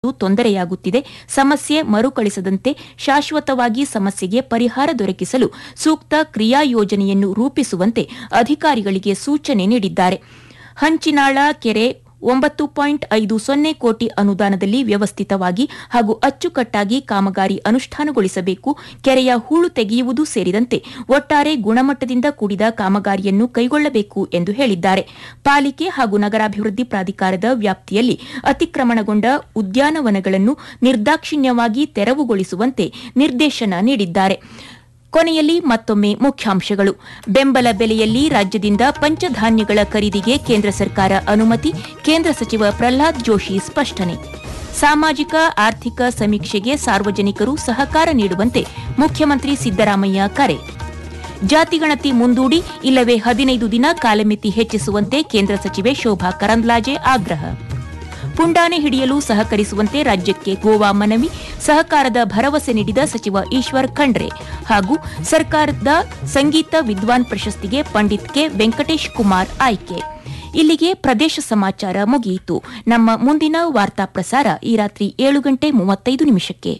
ತೊಂದರೆಯಾಗುತ್ತಿದೆ ಸಮಸ್ಯೆ ಮರುಕಳಿಸದಂತೆ ಶಾಶ್ವತವಾಗಿ ಸಮಸ್ಯೆಗೆ ಪರಿಹಾರ ದೊರಕಿಸಲು ಸೂಕ್ತ ಕ್ರಿಯಾ ಯೋಜನೆಯನ್ನು ರೂಪಿಸುವಂತೆ ಅಧಿಕಾರಿಗಳಿಗೆ ಸೂಚನೆ ನೀಡಿದ್ದಾರೆ ಹಂಚಿನಾಳ ಕೆರೆ ಒಂಬತ್ತು ಪಾಯಿಂಟ್ ಐದು ಸೊನ್ನೆ ಕೋಟಿ ಅನುದಾನದಲ್ಲಿ ವ್ಯವಸ್ಥಿತವಾಗಿ ಹಾಗೂ ಅಚ್ಚುಕಟ್ಟಾಗಿ ಕಾಮಗಾರಿ ಅನುಷ್ಠಾನಗೊಳಿಸಬೇಕು ಕೆರೆಯ ಹೂಳು ತೆಗೆಯುವುದು ಸೇರಿದಂತೆ ಒಟ್ಟಾರೆ ಗುಣಮಟ್ಟದಿಂದ ಕೂಡಿದ ಕಾಮಗಾರಿಯನ್ನು ಕೈಗೊಳ್ಳಬೇಕು ಎಂದು ಹೇಳಿದ್ದಾರೆ ಪಾಲಿಕೆ ಹಾಗೂ ನಗರಾಭಿವೃದ್ಧಿ ಪ್ರಾಧಿಕಾರದ ವ್ಯಾಪ್ತಿಯಲ್ಲಿ ಅತಿಕ್ರಮಣಗೊಂಡ ಉದ್ಯಾನವನಗಳನ್ನು ನಿರ್ದಾಕ್ಷಿಣ್ಯವಾಗಿ ತೆರವುಗೊಳಿಸುವಂತೆ ನಿರ್ದೇಶನ ನೀಡಿದ್ದಾರೆ ಕೊನೆಯಲ್ಲಿ ಮತ್ತೊಮ್ಮೆ ಮುಖ್ಯಾಂಶಗಳು ಬೆಂಬಲ ಬೆಲೆಯಲ್ಲಿ ರಾಜ್ಯದಿಂದ ಪಂಚಧಾನ್ಯಗಳ ಖರೀದಿಗೆ ಕೇಂದ್ರ ಸರ್ಕಾರ ಅನುಮತಿ ಕೇಂದ್ರ ಸಚಿವ ಪ್ರಹ್ಲಾದ್ ಜೋಶಿ ಸ್ಪಷ್ಟನೆ ಸಾಮಾಜಿಕ ಆರ್ಥಿಕ ಸಮೀಕ್ಷೆಗೆ ಸಾರ್ವಜನಿಕರು ಸಹಕಾರ ನೀಡುವಂತೆ ಮುಖ್ಯಮಂತ್ರಿ ಸಿದ್ದರಾಮಯ್ಯ ಕರೆ ಜಾತಿಗಣತಿ ಮುಂದೂಡಿ ಇಲ್ಲವೇ ಹದಿನೈದು ದಿನ ಕಾಲಮಿತಿ ಹೆಚ್ಚಿಸುವಂತೆ ಕೇಂದ್ರ ಸಚಿವೆ ಶೋಭಾ ಕರಂದ್ಲಾಜೆ ಆಗ್ರಹ ಪುಂಡಾನೆ ಹಿಡಿಯಲು ಸಹಕರಿಸುವಂತೆ ರಾಜ್ಯಕ್ಕೆ ಗೋವಾ ಮನವಿ ಸಹಕಾರದ ಭರವಸೆ ನೀಡಿದ ಸಚಿವ ಈಶ್ವರ್ ಖಂಡ್ರೆ ಹಾಗೂ ಸರ್ಕಾರದ ಸಂಗೀತ ವಿದ್ವಾನ್ ಪ್ರಶಸ್ತಿಗೆ ಪಂಡಿತ್ ಕೆ ವೆಂಕಟೇಶ್ ಕುಮಾರ್ ಆಯ್ಕೆ ಇಲ್ಲಿಗೆ ಪ್ರದೇಶ ಸಮಾಚಾರ ಮುಗಿಯಿತು ನಮ್ಮ ಮುಂದಿನ ವಾರ್ತಾ ಪ್ರಸಾರ ಈ ರಾತ್ರಿ ಏಳು ಗಂಟೆ ಮೂವತ್ತೈದು ನಿಮಿಷಕ್ಕೆ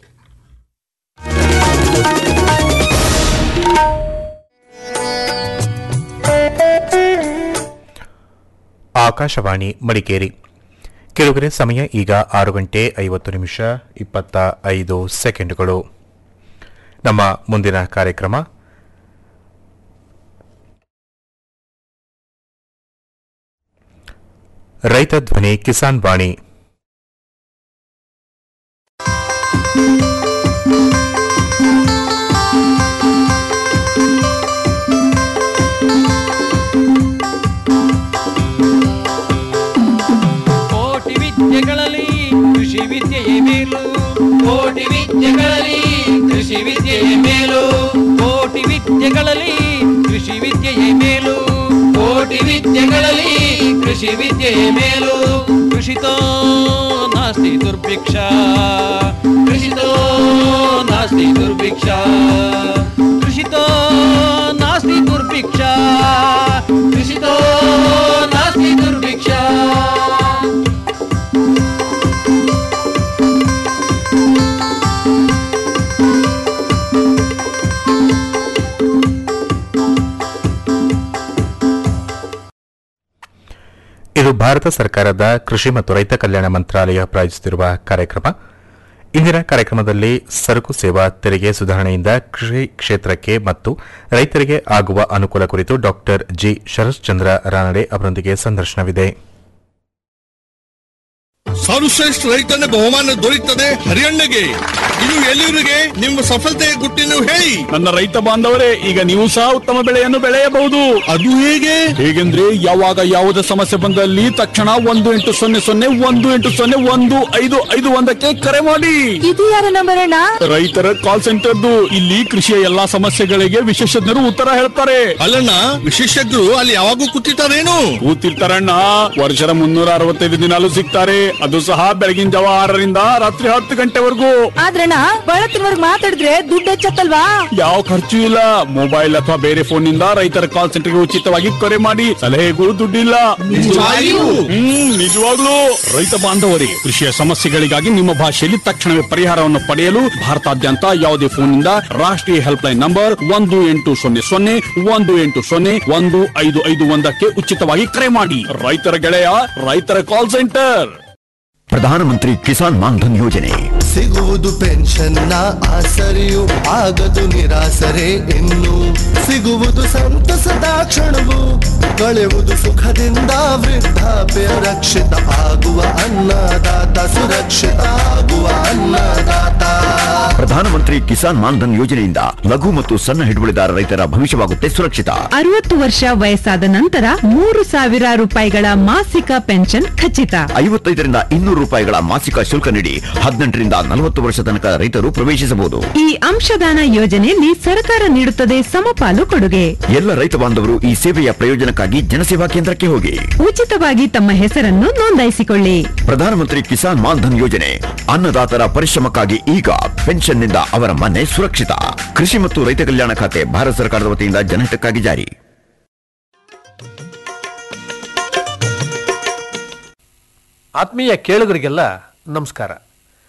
ಆಕಾಶವಾಣಿ ಮಡಿಕೇರಿ ಕೆಲವರೆ ಸಮಯ ಈಗ ಆರು ಗಂಟೆ ಐವತ್ತು ನಿಮಿಷ ಇಪ್ಪತ್ತ ಐದು ಸೆಕೆಂಡುಗಳು ನಮ್ಮ ಮುಂದಿನ ಕಾರ್ಯಕ್ರಮ ರೈತ ಧ್ವನಿ ಕಿಸಾನ್ ವಾಣಿ ಕೋಟಿ ವಿದ್ಯೆಗಳಲ್ಲಿ ಕೃಷಿ ವಿದ್ಯೆಯೇ ಮೇಲು ಕೋಟಿ ವಿದ್ಯೆಗಳಲ್ಲಿ ಕೃಷಿ ವಿದ್ಯೆಯೇ ಮೇಲು ಕೋಟಿ ವಿದ್ಯೆಗಳಲ್ಲಿ ಕೃಷಿ ವಿದ್ಯೆಯೇ ಮೇಲು ಕೋಟಿ ವಿದ್ಯೆಗಳಲ್ಲಿ ಕೃಷಿ ವಿದ್ಯೆಯೇ ಮೇಲು ಕೃಷಿತೋ ನಾಸ್ತಿ ದುರ್ಭಿಕ್ಷ ಕೃಷಿತೋ ನಾಸ್ತಿ ದುರ್ಭಿಕ್ಷ ಕೃಷಿತೋ ನಾಸ್ತಿ ದುರ್ಭಿಕ್ಷ ಕೃಷಿತೋ ನಾಸ್ತಿ ದುರ್ಭಿಕ್ಷ ಇದು ಭಾರತ ಸರ್ಕಾರದ ಕೃಷಿ ಮತ್ತು ರೈತ ಕಲ್ಯಾಣ ಮಂತ್ರಾಲಯ ಪ್ರಾಯೋಜಿಸುತ್ತಿರುವ ಕಾರ್ಯಕ್ರಮ ಇಂದಿನ ಕಾರ್ಯಕ್ರಮದಲ್ಲಿ ಸರಕು ಸೇವಾ ತೆರಿಗೆ ಸುಧಾರಣೆಯಿಂದ ಕೃಷಿ ಕ್ಷೇತ್ರಕ್ಕೆ ಮತ್ತು ರೈತರಿಗೆ ಆಗುವ ಅನುಕೂಲ ಕುರಿತು ಡಾಕ್ಟರ್ ಜಿ ಶರಶ್ಚಂದ್ರ ರಾನಡೆ ಅವರೊಂದಿಗೆ ಸಂದರ್ಶನವಿದೆ ಸರ್ವಶ್ರೇಷ್ಠ ರೈತನ ಬಹುಮಾನ ದೊರೆಯುತ್ತದೆ ಹರಿಯಣ್ಣಗೆ ಇದು ಎಲ್ಲಿವರಿಗೆ ನಿಮ್ಮ ಸಫಲತೆಯ ಗುಟ್ಟಿನ ಹೇಳಿ ನನ್ನ ರೈತ ಬಾಂಧವರೇ ಈಗ ನೀವು ಸಹ ಉತ್ತಮ ಬೆಳೆಯನ್ನು ಬೆಳೆಯಬಹುದು ಅದು ಹೇಗೆ ಹೇಗೆಂದ್ರೆ ಯಾವಾಗ ಯಾವುದೇ ಸಮಸ್ಯೆ ಬಂದಲ್ಲಿ ತಕ್ಷಣ ಒಂದು ಎಂಟು ಸೊನ್ನೆ ಸೊನ್ನೆ ಒಂದು ಎಂಟು ಸೊನ್ನೆ ಒಂದು ಐದು ಐದು ಒಂದಕ್ಕೆ ಕರೆ ಮಾಡಿ ಇದು ಯಾರ ನಂಬರ್ ಅಣ್ಣ ರೈತರ ಕಾಲ್ ಸೆಂಟರ್ದು ಇಲ್ಲಿ ಕೃಷಿಯ ಎಲ್ಲಾ ಸಮಸ್ಯೆಗಳಿಗೆ ವಿಶೇಷಜ್ಞರು ಉತ್ತರ ಹೇಳ್ತಾರೆ ಅಲ್ಲಣ್ಣ ವಿಶೇಷಜ್ಞರು ಅಲ್ಲಿ ಯಾವಾಗೂ ಕೂತಿರ್ತಾರೇನು ಕೂತಿರ್ತಾರಣ್ಣ ವರ್ಷದ ಮುನ್ನೂರ ಅರವತ್ತೈದು ದಿನಾಲು ಸಿಗ್ತಾರೆ ಅದು ಸಹ ಬೆಳಗಿನ ಜಾವ ಆರರಿಂದ ರಾತ್ರಿ ಹತ್ತು ಗಂಟೆವರೆಗೂ ಆದ್ರಣ್ಣ ಬಳತ್ತಿನವರ್ಗ್ ಮಾತಾಡಿದ್ರೆ ದುಡ್ಡು ಹೆಚ್ಚತ್ತಲ್ವಾ ಯಾವ ಖರ್ಚು ಇಲ್ಲ ಮೊಬೈಲ್ ಅಥವಾ ಬೇರೆ ಫೋನ್ ನಿಂದ ರೈತರ ಕಾಲ್ ಸೆಂಟರ್ಗೆ ಉಚಿತವಾಗಿ ಕರೆ ಮಾಡಿ ಸಲಹೆಗಳು ದುಡ್ಡಿಲ್ಲ ನಿಜವಾಗಿಯೂ? ಹ್ಮ್ ನಿಜವಾಗ್ಲೂ ರೈತ ಬಾಂಧವರಿಗೆ ಕೃಷಿಯ ಸಮಸ್ಯೆಗಳಿಗಾಗಿ ನಿಮ್ಮ ಭಾಷೆಯಲ್ಲಿ ತಕ್ಷಣವೇ ಪರಿಹಾರವನ್ನು ಪಡೆಯಲು ಭಾರತಾದ್ಯಂತ ಯಾವುದೇ ಫೋನ್ನಿಂದ ರಾಷ್ಟ್ರೀಯ ಹೆಲ್ಪ್ ಲೈನ್ ನಂಬರ್ ಒಂದು ಎಂಟು ಸೊನ್ನೆ ಸೊನ್ನೆ ಒಂದು ಎಂಟು ಸೊನ್ನೆ ಒಂದು ಐದು ಐದು ಒಂದಕ್ಕೆ ಉಚಿತವಾಗಿ ಕರೆ ಮಾಡಿ ರೈತರ ಗೆಳೆಯ ರೈತರ ಕಾಲ್ ಸೆಂಟರ್ ಪ್ರಧಾನಮಂತ್ರಿ ಕಿಸಾನ್ ಮಾನ್ಧನ್ ಯೋಜನೆ ಸಿಗುವುದು ಪೆನ್ಷನ್ನ ಆಸರೆಯು ಆಗದು ನಿರಾಸರೆ ಇನ್ನು ಸಿಗುವುದು ಸಂತಸದ ಕ್ಷಣವು ಕಳೆಯುವುದು ಸುಖದಿಂದ ವೃದ್ಧಾಪ್ಯ ರಕ್ಷಿತ ಆಗುವ ಅನ್ನದಾತ ಸುರಕ್ಷಿತ ಆಗುವ ಅನ್ನದಾತ ಪ್ರಧಾನಮಂತ್ರಿ ಕಿಸಾನ್ ಮಾನ್ಧನ್ ಯೋಜನೆಯಿಂದ ಲಘು ಮತ್ತು ಸಣ್ಣ ಹಿಡುವಳಿದಾರ ರೈತರ ಭವಿಷ್ಯವಾಗುತ್ತೆ ಸುರಕ್ಷಿತ ಅರವತ್ತು ವರ್ಷ ವಯಸ್ಸಾದ ನಂತರ ಮೂರು ಸಾವಿರ ರೂಪಾಯಿಗಳ ಮಾಸಿಕ ಪೆನ್ಷನ್ ಖಚಿತ ಐವತ್ತೈದರಿಂದ ಇನ್ನೂರು ರೂಪಾಯಿಗಳ ಮಾಸಿಕ ಶುಲ್ಕ ನೀಡಿ ಹದಿನೆಂಟರಿಂದ ನಲವತ್ತು ವರ್ಷ ತನಕ ರೈತರು ಪ್ರವೇಶಿಸಬಹುದು ಈ ಅಂಶದಾನ ಯೋಜನೆಯಲ್ಲಿ ಸರ್ಕಾರ ನೀಡುತ್ತದೆ ಸಮಪಾಲು ಕೊಡುಗೆ ಎಲ್ಲ ರೈತ ಬಾಂಧವರು ಈ ಸೇವೆಯ ಪ್ರಯೋಜನಕ್ಕಾಗಿ ಜನಸೇವಾ ಕೇಂದ್ರಕ್ಕೆ ಹೋಗಿ ಉಚಿತವಾಗಿ ತಮ್ಮ ಹೆಸರನ್ನು ನೋಂದಾಯಿಸಿಕೊಳ್ಳಿ ಪ್ರಧಾನಮಂತ್ರಿ ಕಿಸಾನ್ ಮಾನ್ಧನ್ ಯೋಜನೆ ಅನ್ನದಾತರ ಪರಿಶ್ರಮಕ್ಕಾಗಿ ಈಗ ಪೆನ್ಷನ್ನಿಂದ ಅವರ ಮನೆ ಸುರಕ್ಷಿತ ಕೃಷಿ ಮತ್ತು ರೈತ ಕಲ್ಯಾಣ ಖಾತೆ ಭಾರತ ಸರ್ಕಾರದ ವತಿಯಿಂದ ಜನಹಿತಕ್ಕಾಗಿ ಜಾರಿ ಆತ್ಮೀಯ ಕೇಳುಗರಿಗೆಲ್ಲ ನಮಸ್ಕಾರ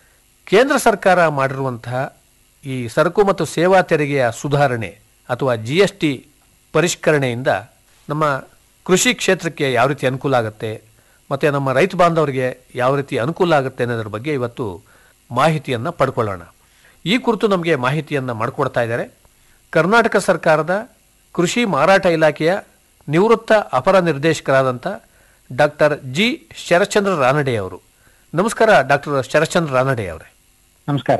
ಕೇಂದ್ರ ಸರ್ಕಾರ ಮಾಡಿರುವಂತಹ ಈ ಸರಕು ಮತ್ತು ಸೇವಾ ತೆರಿಗೆಯ ಸುಧಾರಣೆ ಅಥವಾ ಜಿ ಎಸ್ ಟಿ ಪರಿಷ್ಕರಣೆಯಿಂದ ನಮ್ಮ ಕೃಷಿ ಕ್ಷೇತ್ರಕ್ಕೆ ಯಾವ ರೀತಿ ಅನುಕೂಲ ಆಗುತ್ತೆ ಮತ್ತು ನಮ್ಮ ರೈತ ಬಾಂಧವರಿಗೆ ಯಾವ ರೀತಿ ಅನುಕೂಲ ಆಗುತ್ತೆ ಅನ್ನೋದ್ರ ಬಗ್ಗೆ ಇವತ್ತು ಮಾಹಿತಿಯನ್ನು ಪಡ್ಕೊಳ್ಳೋಣ ಈ ಕುರಿತು ನಮಗೆ ಮಾಹಿತಿಯನ್ನು ಮಾಡಿಕೊಡ್ತಾ ಇದ್ದಾರೆ ಕರ್ನಾಟಕ ಸರ್ಕಾರದ ಕೃಷಿ ಮಾರಾಟ ಇಲಾಖೆಯ ನಿವೃತ್ತ ಅಪರ ನಿರ್ದೇಶಕರಾದಂಥ ಡಾಕ್ಟರ್ ಜಿ ಶರಶ್ಚಂದ್ರ ರಾನಡೆ ಅವರು ನಮಸ್ಕಾರ ಡಾಕ್ಟರ್ ಶರಶ್ಚಂದ್ರ ರಾನಡೆ ಅವರೇ ನಮಸ್ಕಾರ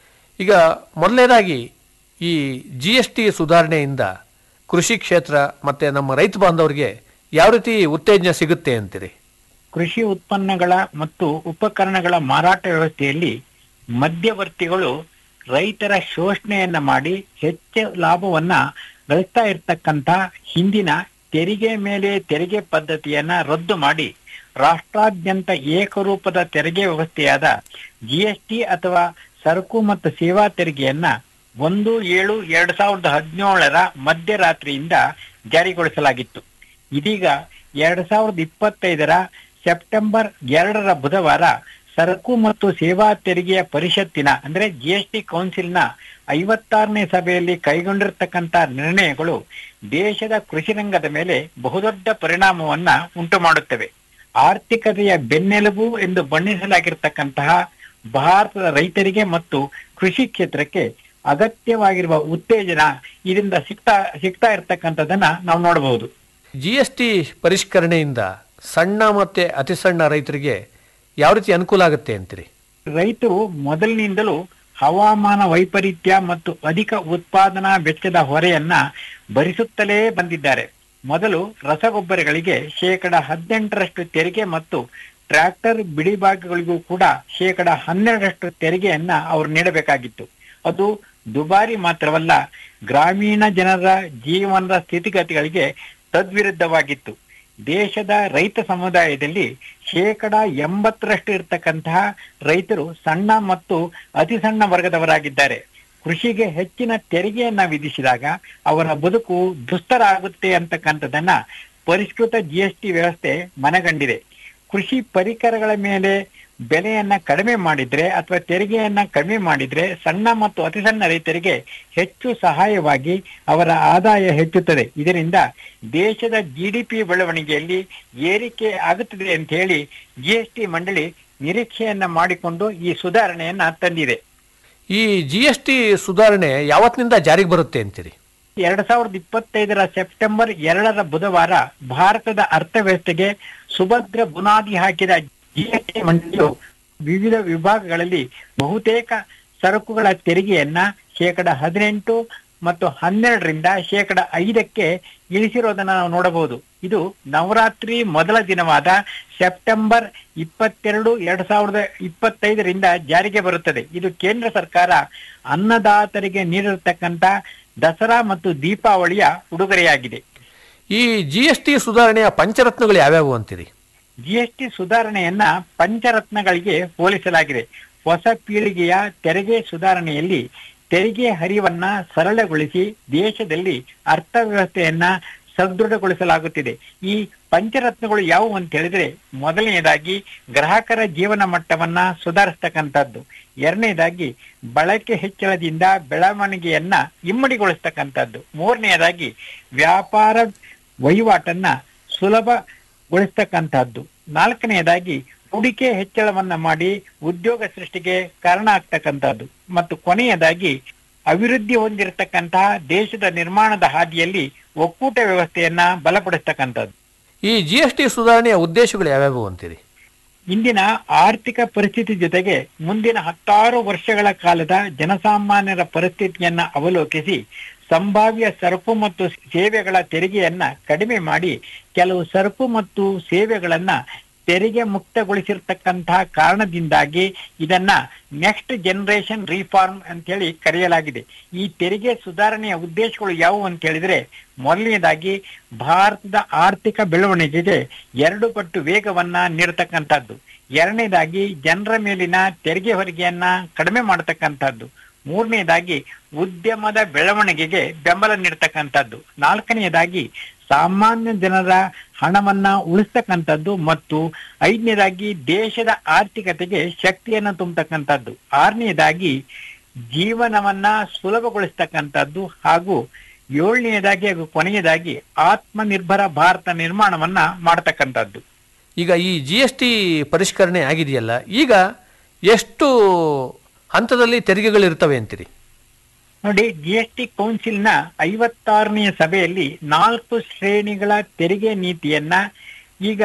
ಈಗ ಮೊದಲನೇದಾಗಿ ಈ ಜಿ ಎಸ್ ಟಿ ಸುಧಾರಣೆಯಿಂದ ಕೃಷಿ ಕ್ಷೇತ್ರ ಮತ್ತು ನಮ್ಮ ರೈತ ಬಾಂಧವರಿಗೆ ಯಾವ ರೀತಿ ಉತ್ತೇಜನ ಸಿಗುತ್ತೆ ಅಂತೀರಿ ಕೃಷಿ ಉತ್ಪನ್ನಗಳ ಮತ್ತು ಉಪಕರಣಗಳ ಮಾರಾಟ ವ್ಯವಸ್ಥೆಯಲ್ಲಿ ಮಧ್ಯವರ್ತಿಗಳು ರೈತರ ಶೋಷಣೆಯನ್ನ ಮಾಡಿ ಹೆಚ್ಚು ಲಾಭವನ್ನ ಗಳಿಸ್ತಾ ಇರ್ತಕ್ಕಂತ ಹಿಂದಿನ ತೆರಿಗೆ ಮೇಲೆ ತೆರಿಗೆ ಪದ್ಧತಿಯನ್ನ ರದ್ದು ಮಾಡಿ ರಾಷ್ಟ್ರಾದ್ಯಂತ ಏಕರೂಪದ ತೆರಿಗೆ ವ್ಯವಸ್ಥೆಯಾದ ಜಿಎಸ್ಟಿ ಅಥವಾ ಸರಕು ಮತ್ತು ಸೇವಾ ತೆರಿಗೆಯನ್ನ ಒಂದು ಏಳು ಎರಡ್ ಸಾವಿರದ ಹದಿನೇಳರ ಮಧ್ಯರಾತ್ರಿಯಿಂದ ಜಾರಿಗೊಳಿಸಲಾಗಿತ್ತು ಇದೀಗ ಎರಡ್ ಸಾವಿರದ ಇಪ್ಪತ್ತೈದರ ಸೆಪ್ಟೆಂಬರ್ ಎರಡರ ಬುಧವಾರ ಸರಕು ಮತ್ತು ಸೇವಾ ತೆರಿಗೆಯ ಪರಿಷತ್ತಿನ ಅಂದ್ರೆ ಜಿಎಸ್ಟಿ ಕೌನ್ಸಿಲ್ನ ಐವತ್ತಾರನೇ ಸಭೆಯಲ್ಲಿ ಕೈಗೊಂಡಿರ್ತಕ್ಕಂತ ನಿರ್ಣಯಗಳು ದೇಶದ ಕೃಷಿ ರಂಗದ ಮೇಲೆ ಬಹುದೊಡ್ಡ ಪರಿಣಾಮವನ್ನ ಉಂಟು ಮಾಡುತ್ತವೆ ಆರ್ಥಿಕತೆಯ ಬೆನ್ನೆಲುಬು ಎಂದು ಬಣ್ಣಿಸಲಾಗಿರ್ತಕ್ಕಂತಹ ಭಾರತದ ರೈತರಿಗೆ ಮತ್ತು ಕೃಷಿ ಕ್ಷೇತ್ರಕ್ಕೆ ಅಗತ್ಯವಾಗಿರುವ ಉತ್ತೇಜನ ಇದರಿಂದ ಸಿಗ್ತಾ ಸಿಗ್ತಾ ಇರ್ತಕ್ಕಂಥದ್ದನ್ನ ನಾವು ನೋಡಬಹುದು ಜಿ ಎಸ್ ಟಿ ಪರಿಷ್ಕರಣೆಯಿಂದ ಸಣ್ಣ ಮತ್ತು ಅತಿ ಸಣ್ಣ ರೈತರಿಗೆ ಯಾವ ರೀತಿ ಅನುಕೂಲ ಆಗುತ್ತೆ ಅಂತೀರಿ ರೈತರು ಮೊದಲಿನಿಂದಲೂ ಹವಾಮಾನ ವೈಪರೀತ್ಯ ಮತ್ತು ಅಧಿಕ ಉತ್ಪಾದನಾ ವೆಚ್ಚದ ಹೊರೆಯನ್ನ ಭರಿಸುತ್ತಲೇ ಬಂದಿದ್ದಾರೆ ಮೊದಲು ರಸಗೊಬ್ಬರಗಳಿಗೆ ಶೇಕಡ ಹದಿನೆಂಟರಷ್ಟು ತೆರಿಗೆ ಮತ್ತು ಟ್ರ್ಯಾಕ್ಟರ್ ಬಿಡಿಭಾಗಗಳಿಗೂ ಕೂಡ ಶೇಕಡ ಹನ್ನೆರಡರಷ್ಟು ತೆರಿಗೆಯನ್ನ ಅವರು ನೀಡಬೇಕಾಗಿತ್ತು ಅದು ದುಬಾರಿ ಮಾತ್ರವಲ್ಲ ಗ್ರಾಮೀಣ ಜನರ ಜೀವನದ ಸ್ಥಿತಿಗತಿಗಳಿಗೆ ತದ್ವಿರುದ್ಧವಾಗಿತ್ತು ದೇಶದ ರೈತ ಸಮುದಾಯದಲ್ಲಿ ಶೇಕಡ ಎಂಬತ್ತರಷ್ಟು ಇರತಕ್ಕಂತಹ ರೈತರು ಸಣ್ಣ ಮತ್ತು ಅತಿ ಸಣ್ಣ ವರ್ಗದವರಾಗಿದ್ದಾರೆ ಕೃಷಿಗೆ ಹೆಚ್ಚಿನ ತೆರಿಗೆಯನ್ನ ವಿಧಿಸಿದಾಗ ಅವರ ಬದುಕು ದುಸ್ತರ ಆಗುತ್ತೆ ಅಂತಕ್ಕಂಥದ್ದನ್ನ ಪರಿಷ್ಕೃತ ಜಿಎಸ್ಟಿ ವ್ಯವಸ್ಥೆ ಮನಗಂಡಿದೆ ಕೃಷಿ ಪರಿಕರಗಳ ಮೇಲೆ ಬೆಲೆಯನ್ನ ಕಡಿಮೆ ಮಾಡಿದ್ರೆ ಅಥವಾ ತೆರಿಗೆಯನ್ನ ಕಡಿಮೆ ಮಾಡಿದ್ರೆ ಸಣ್ಣ ಮತ್ತು ಅತಿ ಸಣ್ಣ ರೈತರಿಗೆ ಹೆಚ್ಚು ಸಹಾಯವಾಗಿ ಅವರ ಆದಾಯ ಹೆಚ್ಚುತ್ತದೆ ಇದರಿಂದ ದೇಶದ ಜಿಡಿಪಿ ಬೆಳವಣಿಗೆಯಲ್ಲಿ ಏರಿಕೆ ಆಗುತ್ತದೆ ಅಂತ ಹೇಳಿ ಜಿಎಸ್ಟಿ ಮಂಡಳಿ ನಿರೀಕ್ಷೆಯನ್ನ ಮಾಡಿಕೊಂಡು ಈ ಸುಧಾರಣೆಯನ್ನ ತಂದಿದೆ ಈ ಜಿ ಎಸ್ ಟಿ ಸುಧಾರಣೆ ಯಾವತ್ತಿನಿಂದ ಜಾರಿಗೆ ಬರುತ್ತೆ ಅಂತೀರಿ ಎರಡ್ ಸಾವಿರದ ಇಪ್ಪತ್ತೈದರ ಸೆಪ್ಟೆಂಬರ್ ಎರಡರ ಬುಧವಾರ ಭಾರತದ ಅರ್ಥವ್ಯವಸ್ಥೆಗೆ ಸುಭದ್ರ ಬುನಾದಿ ಹಾಕಿದ ಜಿಎಸ್ಟಿ ಮಂಡಳಿಯು ವಿವಿಧ ವಿಭಾಗಗಳಲ್ಲಿ ಬಹುತೇಕ ಸರಕುಗಳ ತೆರಿಗೆಯನ್ನ ಶೇಕಡ ಹದಿನೆಂಟು ಮತ್ತು ಹನ್ನೆರಡರಿಂದ ಶೇಕಡ ಐದಕ್ಕೆ ಇಳಿಸಿರೋದನ್ನ ನಾವು ನೋಡಬಹುದು ಇದು ನವರಾತ್ರಿ ಮೊದಲ ದಿನವಾದ ಸೆಪ್ಟೆಂಬರ್ ಇಪ್ಪತ್ತೆರಡು ಎರಡ್ ಸಾವಿರದ ಇಪ್ಪತ್ತೈದರಿಂದ ಜಾರಿಗೆ ಬರುತ್ತದೆ ಇದು ಕೇಂದ್ರ ಸರ್ಕಾರ ಅನ್ನದಾತರಿಗೆ ನೀಡಿರತಕ್ಕಂತ ದಸರಾ ಮತ್ತು ದೀಪಾವಳಿಯ ಉಡುಗೊರೆಯಾಗಿದೆ ಈ ಜಿ ಎಸ್ ಟಿ ಸುಧಾರಣೆಯ ಪಂಚರತ್ನಗಳು ಯಾವ್ಯಾವು ಅಂತೀರಿ ಜಿಎಸ್ಟಿ ಸುಧಾರಣೆಯನ್ನ ಪಂಚರತ್ನಗಳಿಗೆ ಹೋಲಿಸಲಾಗಿದೆ ಹೊಸ ಪೀಳಿಗೆಯ ತೆರಿಗೆ ಸುಧಾರಣೆಯಲ್ಲಿ ತೆರಿಗೆ ಹರಿವನ್ನ ಸರಳಗೊಳಿಸಿ ದೇಶದಲ್ಲಿ ಅರ್ಥವ್ಯವಸ್ಥೆಯನ್ನ ಸದೃಢಗೊಳಿಸಲಾಗುತ್ತಿದೆ ಈ ಪಂಚರತ್ನಗಳು ಯಾವುವು ಅಂತ ಹೇಳಿದ್ರೆ ಮೊದಲನೆಯದಾಗಿ ಗ್ರಾಹಕರ ಜೀವನ ಮಟ್ಟವನ್ನ ಸುಧಾರಿಸ್ತಕ್ಕಂಥದ್ದು ಎರಡನೇದಾಗಿ ಬಳಕೆ ಹೆಚ್ಚಳದಿಂದ ಬೆಳವಣಿಗೆಯನ್ನ ಇಮ್ಮಡಿಗೊಳಿಸ್ತಕ್ಕಂಥದ್ದು ಮೂರನೆಯದಾಗಿ ವ್ಯಾಪಾರ ವಹಿವಾಟನ್ನ ಸುಲಭಗೊಳಿಸ್ತಕ್ಕಂಥದ್ದು ನಾಲ್ಕನೆಯದಾಗಿ ಹೂಡಿಕೆ ಹೆಚ್ಚಳವನ್ನ ಮಾಡಿ ಉದ್ಯೋಗ ಸೃಷ್ಟಿಗೆ ಕಾರಣ ಆಗ್ತಕ್ಕಂಥದ್ದು ಮತ್ತು ಕೊನೆಯದಾಗಿ ಅಭಿವೃದ್ಧಿ ಹೊಂದಿರತಕ್ಕಂತಹ ದೇಶದ ನಿರ್ಮಾಣದ ಹಾದಿಯಲ್ಲಿ ಒಕ್ಕೂಟ ವ್ಯವಸ್ಥೆಯನ್ನ ಬಲಪಡಿಸ್ತಕ್ಕಂಥದ್ದು ಈ ಜಿ ಎಸ್ ಟಿ ಸುಧಾರಣೆಯ ಉದ್ದೇಶಗಳು ಯಾವ್ಯಾವು ಅಂತೀರಿ ಇಂದಿನ ಆರ್ಥಿಕ ಪರಿಸ್ಥಿತಿ ಜೊತೆಗೆ ಮುಂದಿನ ಹತ್ತಾರು ವರ್ಷಗಳ ಕಾಲದ ಜನಸಾಮಾನ್ಯರ ಪರಿಸ್ಥಿತಿಯನ್ನ ಅವಲೋಕಿಸಿ ಸಂಭಾವ್ಯ ಸರಕು ಮತ್ತು ಸೇವೆಗಳ ತೆರಿಗೆಯನ್ನ ಕಡಿಮೆ ಮಾಡಿ ಕೆಲವು ಸರಕು ಮತ್ತು ಸೇವೆಗಳನ್ನ ತೆರಿಗೆ ಮುಕ್ತಗೊಳಿಸಿರ್ತಕ್ಕಂತಹ ಕಾರಣದಿಂದಾಗಿ ಇದನ್ನ ನೆಕ್ಸ್ಟ್ ಜನರೇಷನ್ ರಿಫಾರ್ಮ್ ಅಂತ ಹೇಳಿ ಕರೆಯಲಾಗಿದೆ ಈ ತೆರಿಗೆ ಸುಧಾರಣೆಯ ಉದ್ದೇಶಗಳು ಯಾವುವು ಅಂತ ಹೇಳಿದ್ರೆ ಮೊದಲನೇದಾಗಿ ಭಾರತದ ಆರ್ಥಿಕ ಬೆಳವಣಿಗೆಗೆ ಎರಡು ಪಟ್ಟು ವೇಗವನ್ನ ನೀಡತಕ್ಕಂಥದ್ದು ಎರಡನೇದಾಗಿ ಜನರ ಮೇಲಿನ ತೆರಿಗೆ ಹೊರಿಗೆಯನ್ನ ಕಡಿಮೆ ಮಾಡತಕ್ಕಂಥದ್ದು ಮೂರನೇದಾಗಿ ಉದ್ಯಮದ ಬೆಳವಣಿಗೆಗೆ ಬೆಂಬಲ ನೀಡತಕ್ಕಂಥದ್ದು ನಾಲ್ಕನೆಯದಾಗಿ ಸಾಮಾನ್ಯ ಜನರ ಹಣವನ್ನ ಉಳಿಸ್ತಕ್ಕಂಥದ್ದು ಮತ್ತು ಐದನೇದಾಗಿ ದೇಶದ ಆರ್ಥಿಕತೆಗೆ ಶಕ್ತಿಯನ್ನ ತುಂಬತಕ್ಕಂಥದ್ದು ಆರನೇದಾಗಿ ಜೀವನವನ್ನ ಸುಲಭಗೊಳಿಸ್ತಕ್ಕಂಥದ್ದು ಹಾಗೂ ಏಳನೆಯದಾಗಿ ಹಾಗೂ ಕೊನೆಯದಾಗಿ ಆತ್ಮನಿರ್ಭರ ಭಾರತ ನಿರ್ಮಾಣವನ್ನ ಮಾಡತಕ್ಕಂಥದ್ದು ಈಗ ಈ ಜಿ ಎಸ್ ಟಿ ಪರಿಷ್ಕರಣೆ ಆಗಿದೆಯಲ್ಲ ಈಗ ಎಷ್ಟು ಹಂತದಲ್ಲಿ ತೆರಿಗೆಗಳಿರ್ತವೆ ಅಂತೀರಿ ನೋಡಿ ಜಿ ಎಸ್ ಟಿ ಕೌನ್ಸಿಲ್ನ ಐವತ್ತಾರನೆಯ ಸಭೆಯಲ್ಲಿ ನಾಲ್ಕು ಶ್ರೇಣಿಗಳ ತೆರಿಗೆ ನೀತಿಯನ್ನ ಈಗ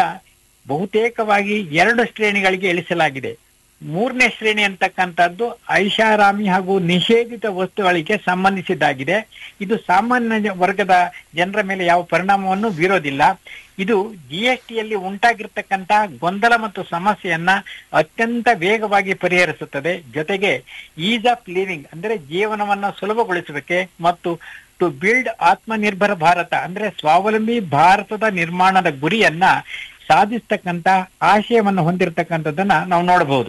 ಬಹುತೇಕವಾಗಿ ಎರಡು ಶ್ರೇಣಿಗಳಿಗೆ ಇಳಿಸಲಾಗಿದೆ ಮೂರನೇ ಶ್ರೇಣಿ ಅಂತಕ್ಕಂಥದ್ದು ಐಷಾರಾಮಿ ಹಾಗೂ ನಿಷೇಧಿತ ವಸ್ತುಗಳಿಗೆ ಸಂಬಂಧಿಸಿದ್ದಾಗಿದೆ ಇದು ಸಾಮಾನ್ಯ ವರ್ಗದ ಜನರ ಮೇಲೆ ಯಾವ ಪರಿಣಾಮವನ್ನು ಬೀರೋದಿಲ್ಲ ಇದು ಜಿ ಎಸ್ ಟಿಯಲ್ಲಿ ಉಂಟಾಗಿರ್ತಕ್ಕಂತಹ ಗೊಂದಲ ಮತ್ತು ಸಮಸ್ಯೆಯನ್ನ ಅತ್ಯಂತ ವೇಗವಾಗಿ ಪರಿಹರಿಸುತ್ತದೆ ಜೊತೆಗೆ ಈಸ್ ಆಫ್ ಲಿವಿಂಗ್ ಅಂದ್ರೆ ಜೀವನವನ್ನ ಸುಲಭಗೊಳಿಸುವಿಕೆ ಮತ್ತು ಟು ಬಿಲ್ಡ್ ಆತ್ಮನಿರ್ಭರ ಭಾರತ ಅಂದ್ರೆ ಸ್ವಾವಲಂಬಿ ಭಾರತದ ನಿರ್ಮಾಣದ ಗುರಿಯನ್ನ ಸಾಧಿಸ್ತಕ್ಕಂತ ಆಶಯವನ್ನು ಹೊಂದಿರತಕ್ಕಂಥದ್ದನ್ನ ನಾವು ನೋಡಬಹುದು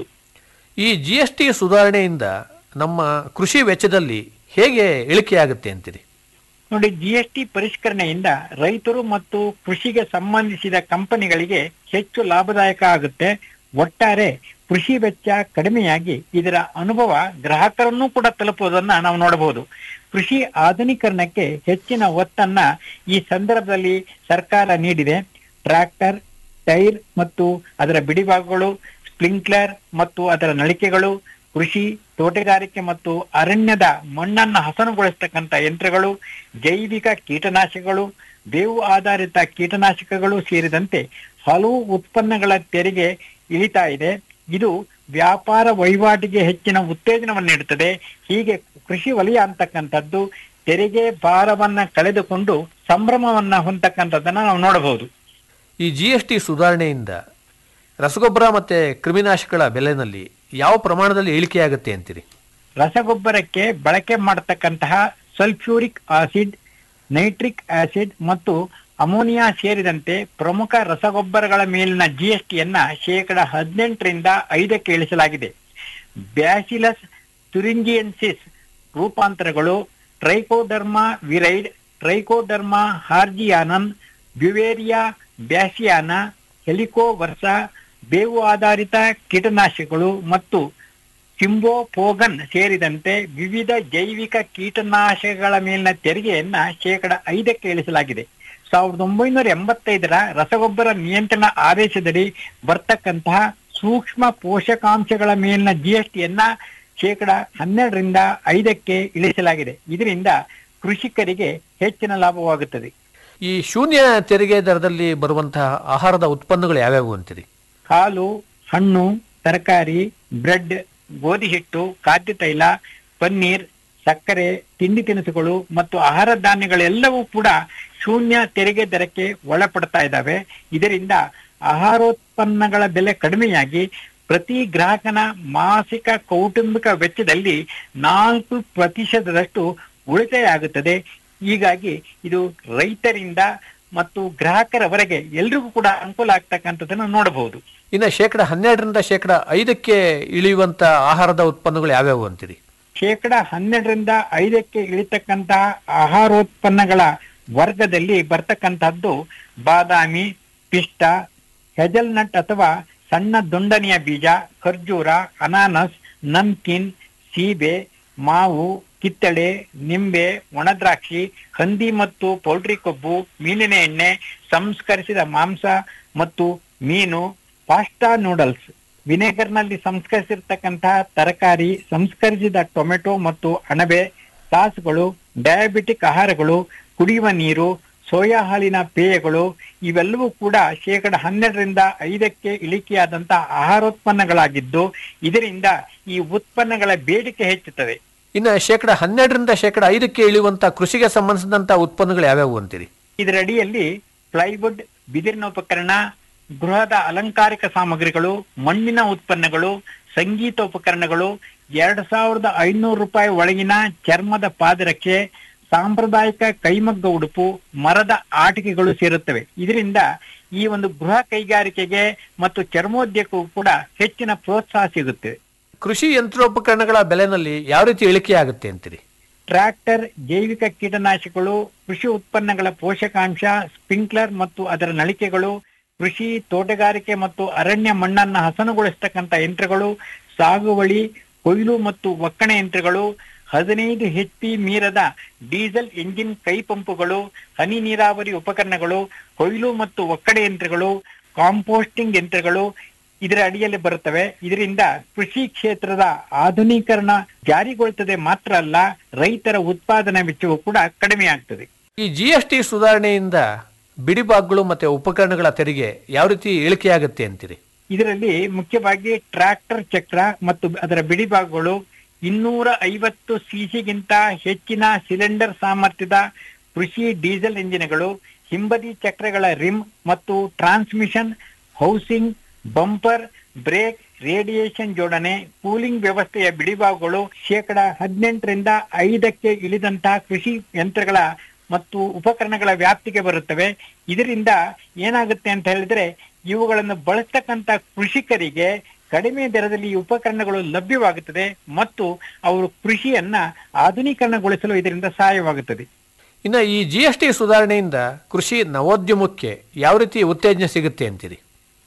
ಈ ಜಿ ಎಸ್ ಟಿ ಸುಧಾರಣೆಯಿಂದ ನಮ್ಮ ಕೃಷಿ ವೆಚ್ಚದಲ್ಲಿ ಹೇಗೆ ಇಳಿಕೆಯಾಗುತ್ತೆ ಅಂತೀರಿ ನೋಡಿ ಜಿ ಎಸ್ ಟಿ ಪರಿಷ್ಕರಣೆಯಿಂದ ರೈತರು ಮತ್ತು ಕೃಷಿಗೆ ಸಂಬಂಧಿಸಿದ ಕಂಪನಿಗಳಿಗೆ ಹೆಚ್ಚು ಲಾಭದಾಯಕ ಆಗುತ್ತೆ ಒಟ್ಟಾರೆ ಕೃಷಿ ವೆಚ್ಚ ಕಡಿಮೆಯಾಗಿ ಇದರ ಅನುಭವ ಗ್ರಾಹಕರನ್ನೂ ಕೂಡ ತಲುಪುವುದನ್ನ ನಾವು ನೋಡಬಹುದು ಕೃಷಿ ಆಧುನೀಕರಣಕ್ಕೆ ಹೆಚ್ಚಿನ ಒತ್ತನ್ನ ಈ ಸಂದರ್ಭದಲ್ಲಿ ಸರ್ಕಾರ ನೀಡಿದೆ ಟ್ರ್ಯಾಕ್ಟರ್ ಟೈರ್ ಮತ್ತು ಅದರ ಬಿಡಿಭಾಗಗಳು ಸ್ಪ್ರಿಂಕ್ಲರ್ ಮತ್ತು ಅದರ ನಳಿಕೆಗಳು ಕೃಷಿ ತೋಟಗಾರಿಕೆ ಮತ್ತು ಅರಣ್ಯದ ಮಣ್ಣನ್ನು ಹಸನುಗೊಳಿಸ್ತಕ್ಕಂಥ ಯಂತ್ರಗಳು ಜೈವಿಕ ಕೀಟನಾಶಕಗಳು ಬೇವು ಆಧಾರಿತ ಕೀಟನಾಶಕಗಳು ಸೇರಿದಂತೆ ಹಲವು ಉತ್ಪನ್ನಗಳ ತೆರಿಗೆ ಇಳಿತಾ ಇದೆ ಇದು ವ್ಯಾಪಾರ ವಹಿವಾಟಿಗೆ ಹೆಚ್ಚಿನ ಉತ್ತೇಜನವನ್ನು ನೀಡುತ್ತದೆ ಹೀಗೆ ಕೃಷಿ ವಲಯ ಅಂತಕ್ಕಂಥದ್ದು ತೆರಿಗೆ ಭಾರವನ್ನ ಕಳೆದುಕೊಂಡು ಸಂಭ್ರಮವನ್ನ ಹೊಂದತಕ್ಕಂಥದ್ದನ್ನ ನಾವು ನೋಡಬಹುದು ಈ ಜಿ ಎಸ್ ಟಿ ಸುಧಾರಣೆಯಿಂದ ರಸಗೊಬ್ಬರ ಮತ್ತು ಕ್ರಿಮಿನಾಶಕಗಳ ಬೆಲೆನಲ್ಲಿ ಯಾವ ಪ್ರಮಾಣದಲ್ಲಿ ಇಳಿಕೆಯಾಗುತ್ತೆ ಅಂತೀರಿ ರಸಗೊಬ್ಬರಕ್ಕೆ ಬಳಕೆ ಮಾಡತಕ್ಕಂತಹ ಸಲ್ಫ್ಯೂರಿಕ್ ಆಸಿಡ್ ನೈಟ್ರಿಕ್ ಆಸಿಡ್ ಮತ್ತು ಅಮೋನಿಯಾ ಸೇರಿದಂತೆ ಪ್ರಮುಖ ರಸಗೊಬ್ಬರಗಳ ಮೇಲಿನ ಜಿಎಸ್ಟಿಯನ್ನ ಶೇಕಡ ಹದಿನೆಂಟರಿಂದ ಐದಕ್ಕೆ ಇಳಿಸಲಾಗಿದೆ ಬ್ಯಾಸಿಲಸ್ ತುರಿಂಜಿಯನ್ಸಿಸ್ ರೂಪಾಂತರಗಳು ಟ್ರೈಕೋಡರ್ಮಾ ವಿರೈಡ್ ಟ್ರೈಕೋಡರ್ಮಾ ಹಾರ್ಜಿಯಾನನ್ ಬ್ಯುವೇರಿಯಾ ಬ್ಯಾಸಿಯಾನ ಹೆಲಿಕೋವರ್ಸ ಬೇವು ಆಧಾರಿತ ಕೀಟನಾಶಕಗಳು ಮತ್ತು ಸಿಂಬೋಫೋಗನ್ ಸೇರಿದಂತೆ ವಿವಿಧ ಜೈವಿಕ ಕೀಟನಾಶಕಗಳ ಮೇಲಿನ ತೆರಿಗೆಯನ್ನ ಶೇಕಡ ಐದಕ್ಕೆ ಇಳಿಸಲಾಗಿದೆ ಸಾವಿರದ ಒಂಬೈನೂರ ಎಂಬತ್ತೈದರ ರಸಗೊಬ್ಬರ ನಿಯಂತ್ರಣ ಆದೇಶದಡಿ ಬರ್ತಕ್ಕಂತಹ ಸೂಕ್ಷ್ಮ ಪೋಷಕಾಂಶಗಳ ಮೇಲಿನ ಜಿಎಸ್ಟಿಯನ್ನ ಶೇಕಡ ಹನ್ನೆರಡರಿಂದ ಐದಕ್ಕೆ ಇಳಿಸಲಾಗಿದೆ ಇದರಿಂದ ಕೃಷಿಕರಿಗೆ ಹೆಚ್ಚಿನ ಲಾಭವಾಗುತ್ತದೆ ಈ ಶೂನ್ಯ ತೆರಿಗೆ ದರದಲ್ಲಿ ಬರುವಂತಹ ಆಹಾರದ ಉತ್ಪನ್ನಗಳು ಯಾವ್ಯಾವು ಅಂತೀರಿ ಹಾಲು ಹಣ್ಣು ತರಕಾರಿ ಬ್ರೆಡ್ ಗೋಧಿ ಹಿಟ್ಟು ಖಾದ್ಯ ತೈಲ ಪನ್ನೀರ್ ಸಕ್ಕರೆ ತಿಂಡಿ ತಿನಿಸುಗಳು ಮತ್ತು ಆಹಾರ ಧಾನ್ಯಗಳೆಲ್ಲವೂ ಕೂಡ ಶೂನ್ಯ ತೆರಿಗೆ ದರಕ್ಕೆ ಒಳಪಡ್ತಾ ಇದ್ದಾವೆ ಇದರಿಂದ ಆಹಾರೋತ್ಪನ್ನಗಳ ಬೆಲೆ ಕಡಿಮೆಯಾಗಿ ಪ್ರತಿ ಗ್ರಾಹಕನ ಮಾಸಿಕ ಕೌಟುಂಬಿಕ ವೆಚ್ಚದಲ್ಲಿ ನಾಲ್ಕು ಪ್ರತಿಶತದಷ್ಟು ಉಳಿತಾಯ ಆಗುತ್ತದೆ ಹೀಗಾಗಿ ಇದು ರೈತರಿಂದ ಮತ್ತು ಗ್ರಾಹಕರವರೆಗೆ ಎಲ್ರಿಗೂ ಕೂಡ ಅನುಕೂಲ ಆಗ್ತಕ್ಕಂಥದ್ದನ್ನು ನೋಡಬಹುದು ಇನ್ನು ಶೇಕಡ ಹನ್ನೆರಡರಿಂದ ಶೇಕಡ ಐದಕ್ಕೆ ಇಳಿಯುವಂತ ಆಹಾರದ ಉತ್ಪನ್ನಗಳು ಯಾವ್ಯಾವು ಅಂತೀರಿ ಶೇಕಡ ಹನ್ನೆರಡರಿಂದ ಐದಕ್ಕೆ ಇಳಿತಕ್ಕಂತಹ ಆಹಾರೋತ್ಪನ್ನಗಳ ವರ್ಗದಲ್ಲಿ ಬರ್ತಕ್ಕಂತಹದ್ದು ಬಾದಾಮಿ ಪಿಷ್ಟ ಹೆಜಲ್ನಟ್ ಅಥವಾ ಸಣ್ಣ ದುಂಡನೆಯ ಬೀಜ ಖರ್ಜೂರ ಅನಾನಸ್ ನಮ್ಕಿನ್ ಸೀಬೆ ಮಾವು ಕಿತ್ತಳೆ ನಿಂಬೆ ಒಣದ್ರಾಕ್ಷಿ ಹಂದಿ ಮತ್ತು ಪೌಲ್ಟ್ರಿ ಕೊಬ್ಬು ಮೀನಿನ ಎಣ್ಣೆ ಸಂಸ್ಕರಿಸಿದ ಮಾಂಸ ಮತ್ತು ಮೀನು ಪಾಸ್ಟಾ ನೂಡಲ್ಸ್ ವಿನೆಗರ್ನಲ್ಲಿ ಸಂಸ್ಕರಿಸಿರ್ತಕ್ಕಂತಹ ತರಕಾರಿ ಸಂಸ್ಕರಿಸಿದ ಟೊಮೆಟೊ ಮತ್ತು ಅಣಬೆ ಸಾಸ್ಗಳು ಡಯಾಬಿಟಿಕ್ ಆಹಾರಗಳು ಕುಡಿಯುವ ನೀರು ಸೋಯಾ ಹಾಲಿನ ಪೇಯಗಳು ಇವೆಲ್ಲವೂ ಕೂಡ ಶೇಕಡ ಹನ್ನೆರಡರಿಂದ ಐದಕ್ಕೆ ಇಳಿಕೆಯಾದಂತಹ ಆಹಾರೋತ್ಪನ್ನಗಳಾಗಿದ್ದು ಇದರಿಂದ ಈ ಉತ್ಪನ್ನಗಳ ಬೇಡಿಕೆ ಹೆಚ್ಚುತ್ತದೆ ಇನ್ನು ಶೇಕಡ ಹನ್ನೆರಡರಿಂದ ಶೇಕಡ ಐದಕ್ಕೆ ಇಳಿಯುವಂತ ಕೃಷಿಗೆ ಸಂಬಂಧಿಸಿದಂತ ಉತ್ಪನ್ನಗಳು ಯಾವ್ಯಾವು ಅಂತೀರಿ ಇದರ ಅಡಿಯಲ್ಲಿ ಪ್ಲೈವುಡ್ ಬಿದಿರಿನ ಉಪಕರಣ ಗೃಹದ ಅಲಂಕಾರಿಕ ಸಾಮಗ್ರಿಗಳು ಮಣ್ಣಿನ ಉತ್ಪನ್ನಗಳು ಸಂಗೀತ ಉಪಕರಣಗಳು ಎರಡ್ ಸಾವಿರದ ಐನೂರು ರೂಪಾಯಿ ಒಳಗಿನ ಚರ್ಮದ ಪಾದರಕ್ಷೆ ಸಾಂಪ್ರದಾಯಿಕ ಕೈಮಗ್ಗ ಉಡುಪು ಮರದ ಆಟಿಕೆಗಳು ಸೇರುತ್ತವೆ ಇದರಿಂದ ಈ ಒಂದು ಗೃಹ ಕೈಗಾರಿಕೆಗೆ ಮತ್ತು ಚರ್ಮೋದ್ಯಕ್ಕೂ ಕೂಡ ಹೆಚ್ಚಿನ ಪ್ರೋತ್ಸಾಹ ಸಿಗುತ್ತೆ ಕೃಷಿ ಯಂತ್ರೋಪಕರಣಗಳ ಬೆಲೆನಲ್ಲಿ ಯಾವ ರೀತಿ ಇಳಿಕೆ ಆಗುತ್ತೆ ಅಂತೀರಿ ಟ್ರ್ಯಾಕ್ಟರ್ ಜೈವಿಕ ಕೀಟನಾಶಕಗಳು ಕೃಷಿ ಉತ್ಪನ್ನಗಳ ಪೋಷಕಾಂಶ ಸ್ಪ್ರಿಂಕ್ಲರ್ ಮತ್ತು ಅದರ ನಳಿಕೆಗಳು ಕೃಷಿ ತೋಟಗಾರಿಕೆ ಮತ್ತು ಅರಣ್ಯ ಮಣ್ಣನ್ನ ಹಸನುಗೊಳಿಸ್ತಕ್ಕಂಥ ಯಂತ್ರಗಳು ಸಾಗುವಳಿ ಕೊಯ್ಲು ಮತ್ತು ಒಕ್ಕಣೆ ಯಂತ್ರಗಳು ಹದಿನೈದು ಎಚ್ ಪಿ ಮೀರದ ಡೀಸೆಲ್ ಎಂಜಿನ್ ಕೈ ಪಂಪುಗಳು ಹನಿ ನೀರಾವರಿ ಉಪಕರಣಗಳು ಕೊಯ್ಲು ಮತ್ತು ಒಕ್ಕಣೆ ಯಂತ್ರಗಳು ಕಾಂಪೋಸ್ಟಿಂಗ್ ಯಂತ್ರಗಳು ಇದರ ಅಡಿಯಲ್ಲಿ ಬರುತ್ತವೆ ಇದರಿಂದ ಕೃಷಿ ಕ್ಷೇತ್ರದ ಆಧುನೀಕರಣ ಜಾರಿಗೊಳ್ಳುತ್ತದೆ ಮಾತ್ರ ಅಲ್ಲ ರೈತರ ಉತ್ಪಾದನಾ ವೆಚ್ಚವು ಕೂಡ ಕಡಿಮೆ ಆಗ್ತದೆ ಈ ಜಿ ಎಸ್ ಟಿ ಸುಧಾರಣೆಯಿಂದ ಬಿಡಿಭಾಗಗಳು ಮತ್ತೆ ಉಪಕರಣಗಳ ತೆರಿಗೆ ಯಾವ ರೀತಿ ಇಳಿಕೆಯಾಗುತ್ತೆ ಅಂತೀರಿ ಇದರಲ್ಲಿ ಮುಖ್ಯವಾಗಿ ಟ್ರ್ಯಾಕ್ಟರ್ ಚಕ್ರ ಮತ್ತು ಅದರ ಬಿಡಿಭಾಗಗಳು ಇನ್ನೂರ ಐವತ್ತು ಸಿಸಿಗಿಂತ ಹೆಚ್ಚಿನ ಸಿಲಿಂಡರ್ ಸಾಮರ್ಥ್ಯದ ಕೃಷಿ ಡೀಸೆಲ್ ಎಂಜಿನ್ಗಳು ಹಿಂಬದಿ ಚಕ್ರಗಳ ರಿಮ್ ಮತ್ತು transmission housing bumper brake radiation ಜೋಡಣೆ ಕೂಲಿಂಗ್ ವ್ಯವಸ್ಥೆಯ ಬಿಡಿಭಾಗಗಳು ಶೇಕಡ ಹದಿನೆಂಟರಿಂದ ಐದಕ್ಕೆ ಇಳಿದಂತಹ ಕೃಷಿ ಯಂತ್ರಗಳ ಮತ್ತು ಉಪಕರಣಗಳ ವ್ಯಾಪ್ತಿಗೆ ಬರುತ್ತವೆ ಇದರಿಂದ ಏನಾಗುತ್ತೆ ಅಂತ ಹೇಳಿದ್ರೆ ಇವುಗಳನ್ನು ಬಳಸ್ತಕ್ಕಂತ ಕೃಷಿಕರಿಗೆ ಕಡಿಮೆ ದರದಲ್ಲಿ ಈ ಉಪಕರಣಗಳು ಲಭ್ಯವಾಗುತ್ತದೆ ಮತ್ತು ಅವರು ಕೃಷಿಯನ್ನ ಆಧುನೀಕರಣಗೊಳಿಸಲು ಇದರಿಂದ ಸಹಾಯವಾಗುತ್ತದೆ ಇನ್ನು ಈ ಜಿ ಎಸ್ ಟಿ ಸುಧಾರಣೆಯಿಂದ ಕೃಷಿ ನವೋದ್ಯಮಕ್ಕೆ ಯಾವ ರೀತಿ ಉತ್ತೇಜನ ಸಿಗುತ್ತೆ ಅಂತೀರಿ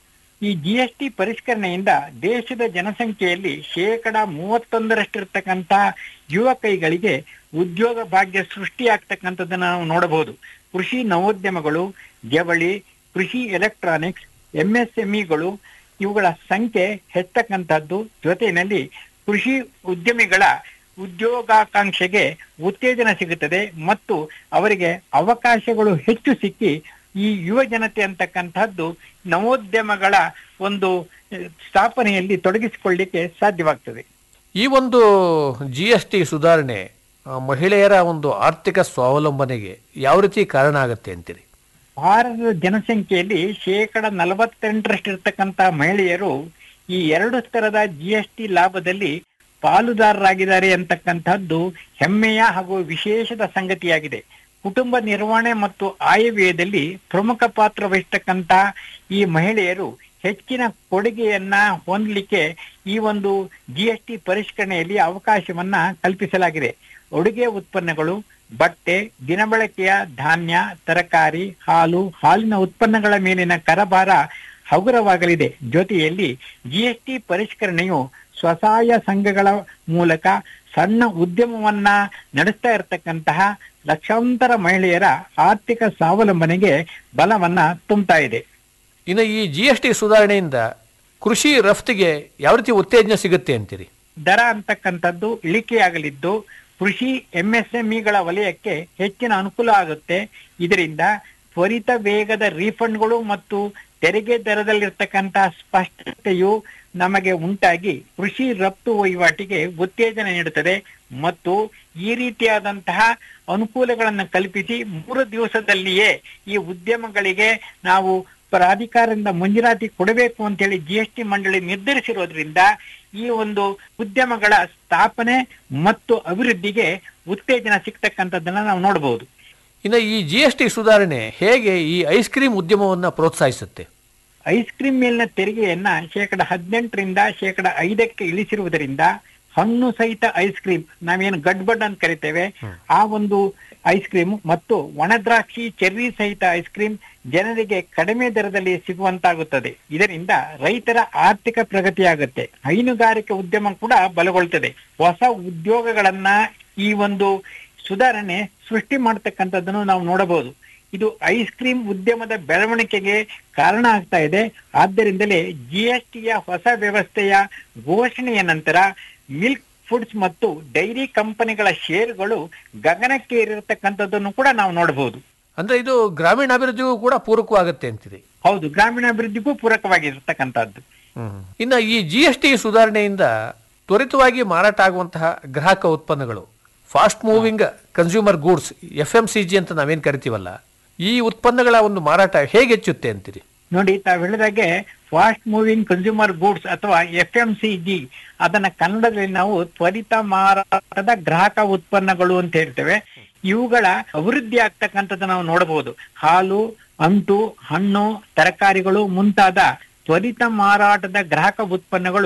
ಈ ಜಿ ಎಸ್ ಟಿ ಪರಿಷ್ಕರಣೆಯಿಂದ ದೇಶದ ಜನಸಂಖ್ಯೆಯಲ್ಲಿ ಶೇಕಡ ಮೂವತ್ತೊಂದರಷ್ಟಿರ್ತಕ್ಕಂಥ ಯುವ ಕೈಗಳಿಗೆ ಉದ್ಯೋಗ ಭಾಗ್ಯ ಸೃಷ್ಟಿಯಾಗ್ತಕ್ಕಂಥದ್ದನ್ನ ನಾವು ನೋಡಬಹುದು ಕೃಷಿ ನವೋದ್ಯಮಗಳು ಜವಳಿ ಕೃಷಿ ಎಲೆಕ್ಟ್ರಾನಿಕ್ಸ್ ಎಂಎಸ್ಎಂಇಗಳು ಇವುಗಳ ಸಂಖ್ಯೆ ಹೆಚ್ಚತಕ್ಕಂಥದ್ದು ಜೊತೆಯಲ್ಲಿ ಕೃಷಿ ಉದ್ಯಮಿಗಳ ಉದ್ಯೋಗಾಕಾಂಕ್ಷೆಗೆ ಉತ್ತೇಜನ ಸಿಗುತ್ತದೆ ಮತ್ತು ಅವರಿಗೆ ಅವಕಾಶಗಳು ಹೆಚ್ಚು ಸಿಕ್ಕಿ ಈ ಯುವ ಜನತೆ ಅಂತಕ್ಕಂಥದ್ದು ನವೋದ್ಯಮಗಳ ಒಂದು ಅಹ್, ಸ್ಥಾಪನೆಯಲ್ಲಿ ತೊಡಗಿಸಿಕೊಳ್ಳಿಕ್ಕೆ ಸಾಧ್ಯವಾಗ್ತದೆ ಈ ಒಂದು ಜಿ ಎಸ್ ಟಿ ಸುಧಾರಣೆ ಆ, ಮಹಿಳೆಯರ ಒಂದು ಆರ್ಥಿಕ ಸ್ವಾವಲಂಬನೆಗೆ ಯಾವ ರೀತಿ ಕಾರಣ ಆಗುತ್ತೆ ಅಂತೀರಿ ಭಾರತದ ಜನಸಂಖ್ಯೆಯಲ್ಲಿ ಶೇಕಡ ನಲವತ್ತೆಂಟರಷ್ಟಿರ್ತಕ್ಕಂಥ ಮಹಿಳೆಯರು ಈ ಎರಡು ಸ್ತರದ ಜಿ ಎಸ್ ಟಿ ಲಾಭದಲ್ಲಿ ಪಾಲುದಾರರಾಗಿದ್ದಾರೆ ಅಂತಕ್ಕಂಥದ್ದು ಹೆಮ್ಮೆಯ ಹಾಗೂ ವಿಶೇಷದ ಸಂಗತಿಯಾಗಿದೆ ಕುಟುಂಬ ನಿರ್ವಹಣೆ ಮತ್ತು ಆಯವ್ಯಯದಲ್ಲಿ ಪ್ರಮುಖ ಪಾತ್ರ ವಹಿಸ್ತಕ್ಕಂಥ ಈ ಮಹಿಳೆಯರು ಹೆಚ್ಚಿನ ಕೊಡುಗೆಯನ್ನ ಹೊಂದಲಿಕ್ಕೆ ಈ ಒಂದು ಜಿ ಎಸ್ ಟಿ ಪರಿಷ್ಕರಣೆಯಲ್ಲಿ ಅವಕಾಶವನ್ನ ಕಲ್ಪಿಸಲಾಗಿದೆ ಅಡುಗೆ ಉತ್ಪನ್ನಗಳು ಬಟ್ಟೆ ದಿನಬಳಕೆಯ ಧಾನ್ಯ ತರಕಾರಿ ಹಾಲು ಹಾಲಿನ ಉತ್ಪನ್ನಗಳ ಮೇಲಿನ ಕರಭಾರ ಹಗುರವಾಗಲಿದೆ ಜೊತೆಯಲ್ಲಿ ಜಿಎಸ್ಟಿ ಪರಿಷ್ಕರಣೆಯು ಸ್ವಸಹಾಯ ಸಂಘಗಳ ಮೂಲಕ ಸಣ್ಣ ಉದ್ಯಮವನ್ನ ನಡೆಸ್ತಾ ಇರತಕ್ಕಂತಹ ಲಕ್ಷಾಂತರ ಮಹಿಳೆಯರ ಆರ್ಥಿಕ ಸ್ವಾವಲಂಬನೆಗೆ ಬಲವನ್ನ ತುಂಬುತ್ತಾ ಇದೆ ಇನ್ನು ಈ ಜಿ ಎಸ್ ಟಿ ಸುಧಾರಣೆಯಿಂದ ಕೃಷಿ ರಫ್ತಿಗೆ ಯಾವ ರೀತಿ ಉತ್ತೇಜನ ಸಿಗುತ್ತೆ ಅಂತೀರಿ ದರ ಅಂತಕ್ಕಂಥದ್ದು ಇಳಿಕೆಯಾಗಲಿದ್ದು ಕೃಷಿ ಎಂಎಸ್ಎಂಇಗಳ ವಲಯಕ್ಕೆ ಹೆಚ್ಚಿನ ಅನುಕೂಲ ಆಗುತ್ತೆ ಇದರಿಂದ ತ್ವರಿತ ವೇಗದ ರೀಫಂಡ್ಗಳು ಮತ್ತು ತೆರಿಗೆ ದರದಲ್ಲಿರ್ತಕ್ಕಂಥ ಸ್ಪಷ್ಟತೆಯು ನಮಗೆ ಉಂಟಾಗಿ ಕೃಷಿ ರಫ್ತು ವಹಿವಾಟಿಗೆ ಉತ್ತೇಜನ ನೀಡುತ್ತದೆ ಮತ್ತು ಈ ರೀತಿಯಾದಂತಹ ಅನುಕೂಲಗಳನ್ನು ಕಲ್ಪಿಸಿ ಮೂರು ದಿವಸದಲ್ಲಿಯೇ ಈ ಉದ್ಯಮಗಳಿಗೆ ನಾವು ಪ್ರಾಧಿಕಾರದಿಂದ ಮಂಜೂರಾತಿ ಕೊಡಬೇಕು ಅಂತೇಳಿ ಜಿ ಎಸ್ ಟಿ ಮಂಡಳಿ ನಿರ್ಧರಿಸಿರೋದ್ರಿಂದ ಈ ಒಂದು ಉದ್ಯಮಗಳ ಸ್ಥಾಪನೆ ಮತ್ತು ಅಭಿವೃದ್ಧಿಗೆ ಉತ್ತೇಜನ ಸಿಗ್ತಕ್ಕಂಥದ್ದನ್ನ ನಾವು ನೋಡಬಹುದು ಇನ್ನು ಈ ಜಿ ಎಸ್ ಟಿ ಸುಧಾರಣೆ ಹೇಗೆ ಈ ಐಸ್ ಕ್ರೀಮ್ ಉದ್ಯಮವನ್ನ ಪ್ರೋತ್ಸಾಹಿಸುತ್ತೆ ಐಸ್ ಕ್ರೀಮ್ ಮೇಲಿನ ತೆರಿಗೆಯನ್ನ ಶೇಕಡ ಹದಿನೆಂಟರಿಂದ ಶೇಕಡ ಐದಕ್ಕೆ ಇಳಿಸಿರುವುದರಿಂದ ಹಣ್ಣು ಸಹಿತ ಐಸ್ ಕ್ರೀಮ್ ನಾವೇನು ಗಡ್ಬಡ್ ಅಂತ ಕರಿತೇವೆ ಆ ಒಂದು ಐಸ್ ಕ್ರೀಮ್ ಮತ್ತು ಒಣ ದ್ರಾಕ್ಷಿ ಚೆರ್ರಿ ಸಹಿತ ಐಸ್ ಕ್ರೀಮ್ ಜನರಿಗೆ ಕಡಿಮೆ ದರದಲ್ಲಿ ಸಿಗುವಂತಾಗುತ್ತದೆ ಇದರಿಂದ ರೈತರ ಆರ್ಥಿಕ ಪ್ರಗತಿಯಾಗುತ್ತೆ ಹೈನುಗಾರಿಕೆ ಉದ್ಯಮ ಕೂಡ ಬಲಗೊಳ್ಳುತ್ತದೆ ಹೊಸ ಉದ್ಯೋಗಗಳನ್ನ ಈ ಒಂದು ಸುಧಾರಣೆ ಸೃಷ್ಟಿ ಮಾಡತಕ್ಕಂಥದ್ದನ್ನು ನಾವು ನೋಡಬಹುದು ಇದು ಐಸ್ ಕ್ರೀಮ್ ಉದ್ಯಮದ ಬೆಳವಣಿಗೆಗೆ ಕಾರಣ ಆಗ್ತಾ ಇದೆ ಆದ್ದರಿಂದಲೇ ಜಿಎಸ್ಟಿಯ ಹೊಸ ವ್ಯವಸ್ಥೆಯ ಘೋಷಣೆಯ ನಂತರ ಮಿಲ್ಕ್ ಫುಡ್ಸ್ ಮತ್ತು ಡೈರಿ ಕಂಪನಿಗಳ ಷೇರುಗಳು ಗಗನಕ್ಕೆ ಏರಿರತಕ್ಕಂಥದ್ದನ್ನು ಕೂಡ ನಾವು ನೋಡಬಹುದು ಅಂದ್ರೆ ಇದು ಗ್ರಾಮೀಣಾಭಿವೃದ್ಧಿಗೂ ಕೂಡ ಪೂರಕವಾಗುತ್ತೆ ಅಂತೀರಿ ಹೌದು ಗ್ರಾಮೀಣಾಭಿವೃದ್ಧಿಗೂ ಪೂರಕವಾಗಿರತಕ್ಕಂಥದ್ದು ಇನ್ನು ಈ ಜಿ ಎಸ್ ಟಿ ಸುಧಾರಣೆಯಿಂದ ತ್ವರಿತವಾಗಿ ಮಾರಾಟ ಆಗುವಂತಹ ಗ್ರಾಹಕ ಉತ್ಪನ್ನಗಳು fast moving consumer goods F M C G ಅಂತ ನಾವೇನ್ ಕರಿತೀವಲ್ಲ ಈ ಉತ್ಪನ್ನಗಳ ಒಂದು ಮಾರಾಟ ಹೇಗೆ ಹೆಚ್ಚುತ್ತೆ ಅಂತೀರಿ ನೋಡಿ ತಾವು ಹೇಳಿದಾಗೆ ಫಾಸ್ಟ್ ಮೂವಿಂಗ್ ಕನ್ಸ್ಯೂಮರ್ ಗೂಡ್ಸ್ ಅಥವಾ ಎಫ್ ಎಂ ಸಿ ಜಿ ಅದನ್ನ ಕನ್ನಡದಲ್ಲಿ ನಾವು ತ್ವರಿತ ಮಾರಾಟದ ಗ್ರಾಹಕ ಉತ್ಪನ್ನಗಳು ಅಂತ ಹೇಳ್ತೇವೆ ಇವುಗಳ ಅಭಿವೃದ್ಧಿ ಆಗ್ತಕ್ಕಂಥದ್ದು ನಾವು ನೋಡಬಹುದು ಹಾಲು ಅಂಟು ಹಣ್ಣು ತರಕಾರಿಗಳು ಮುಂತಾದ ತ್ವರಿತ ಮಾರಾಟದ ಗ್ರಾಹಕ ಉತ್ಪನ್ನಗಳು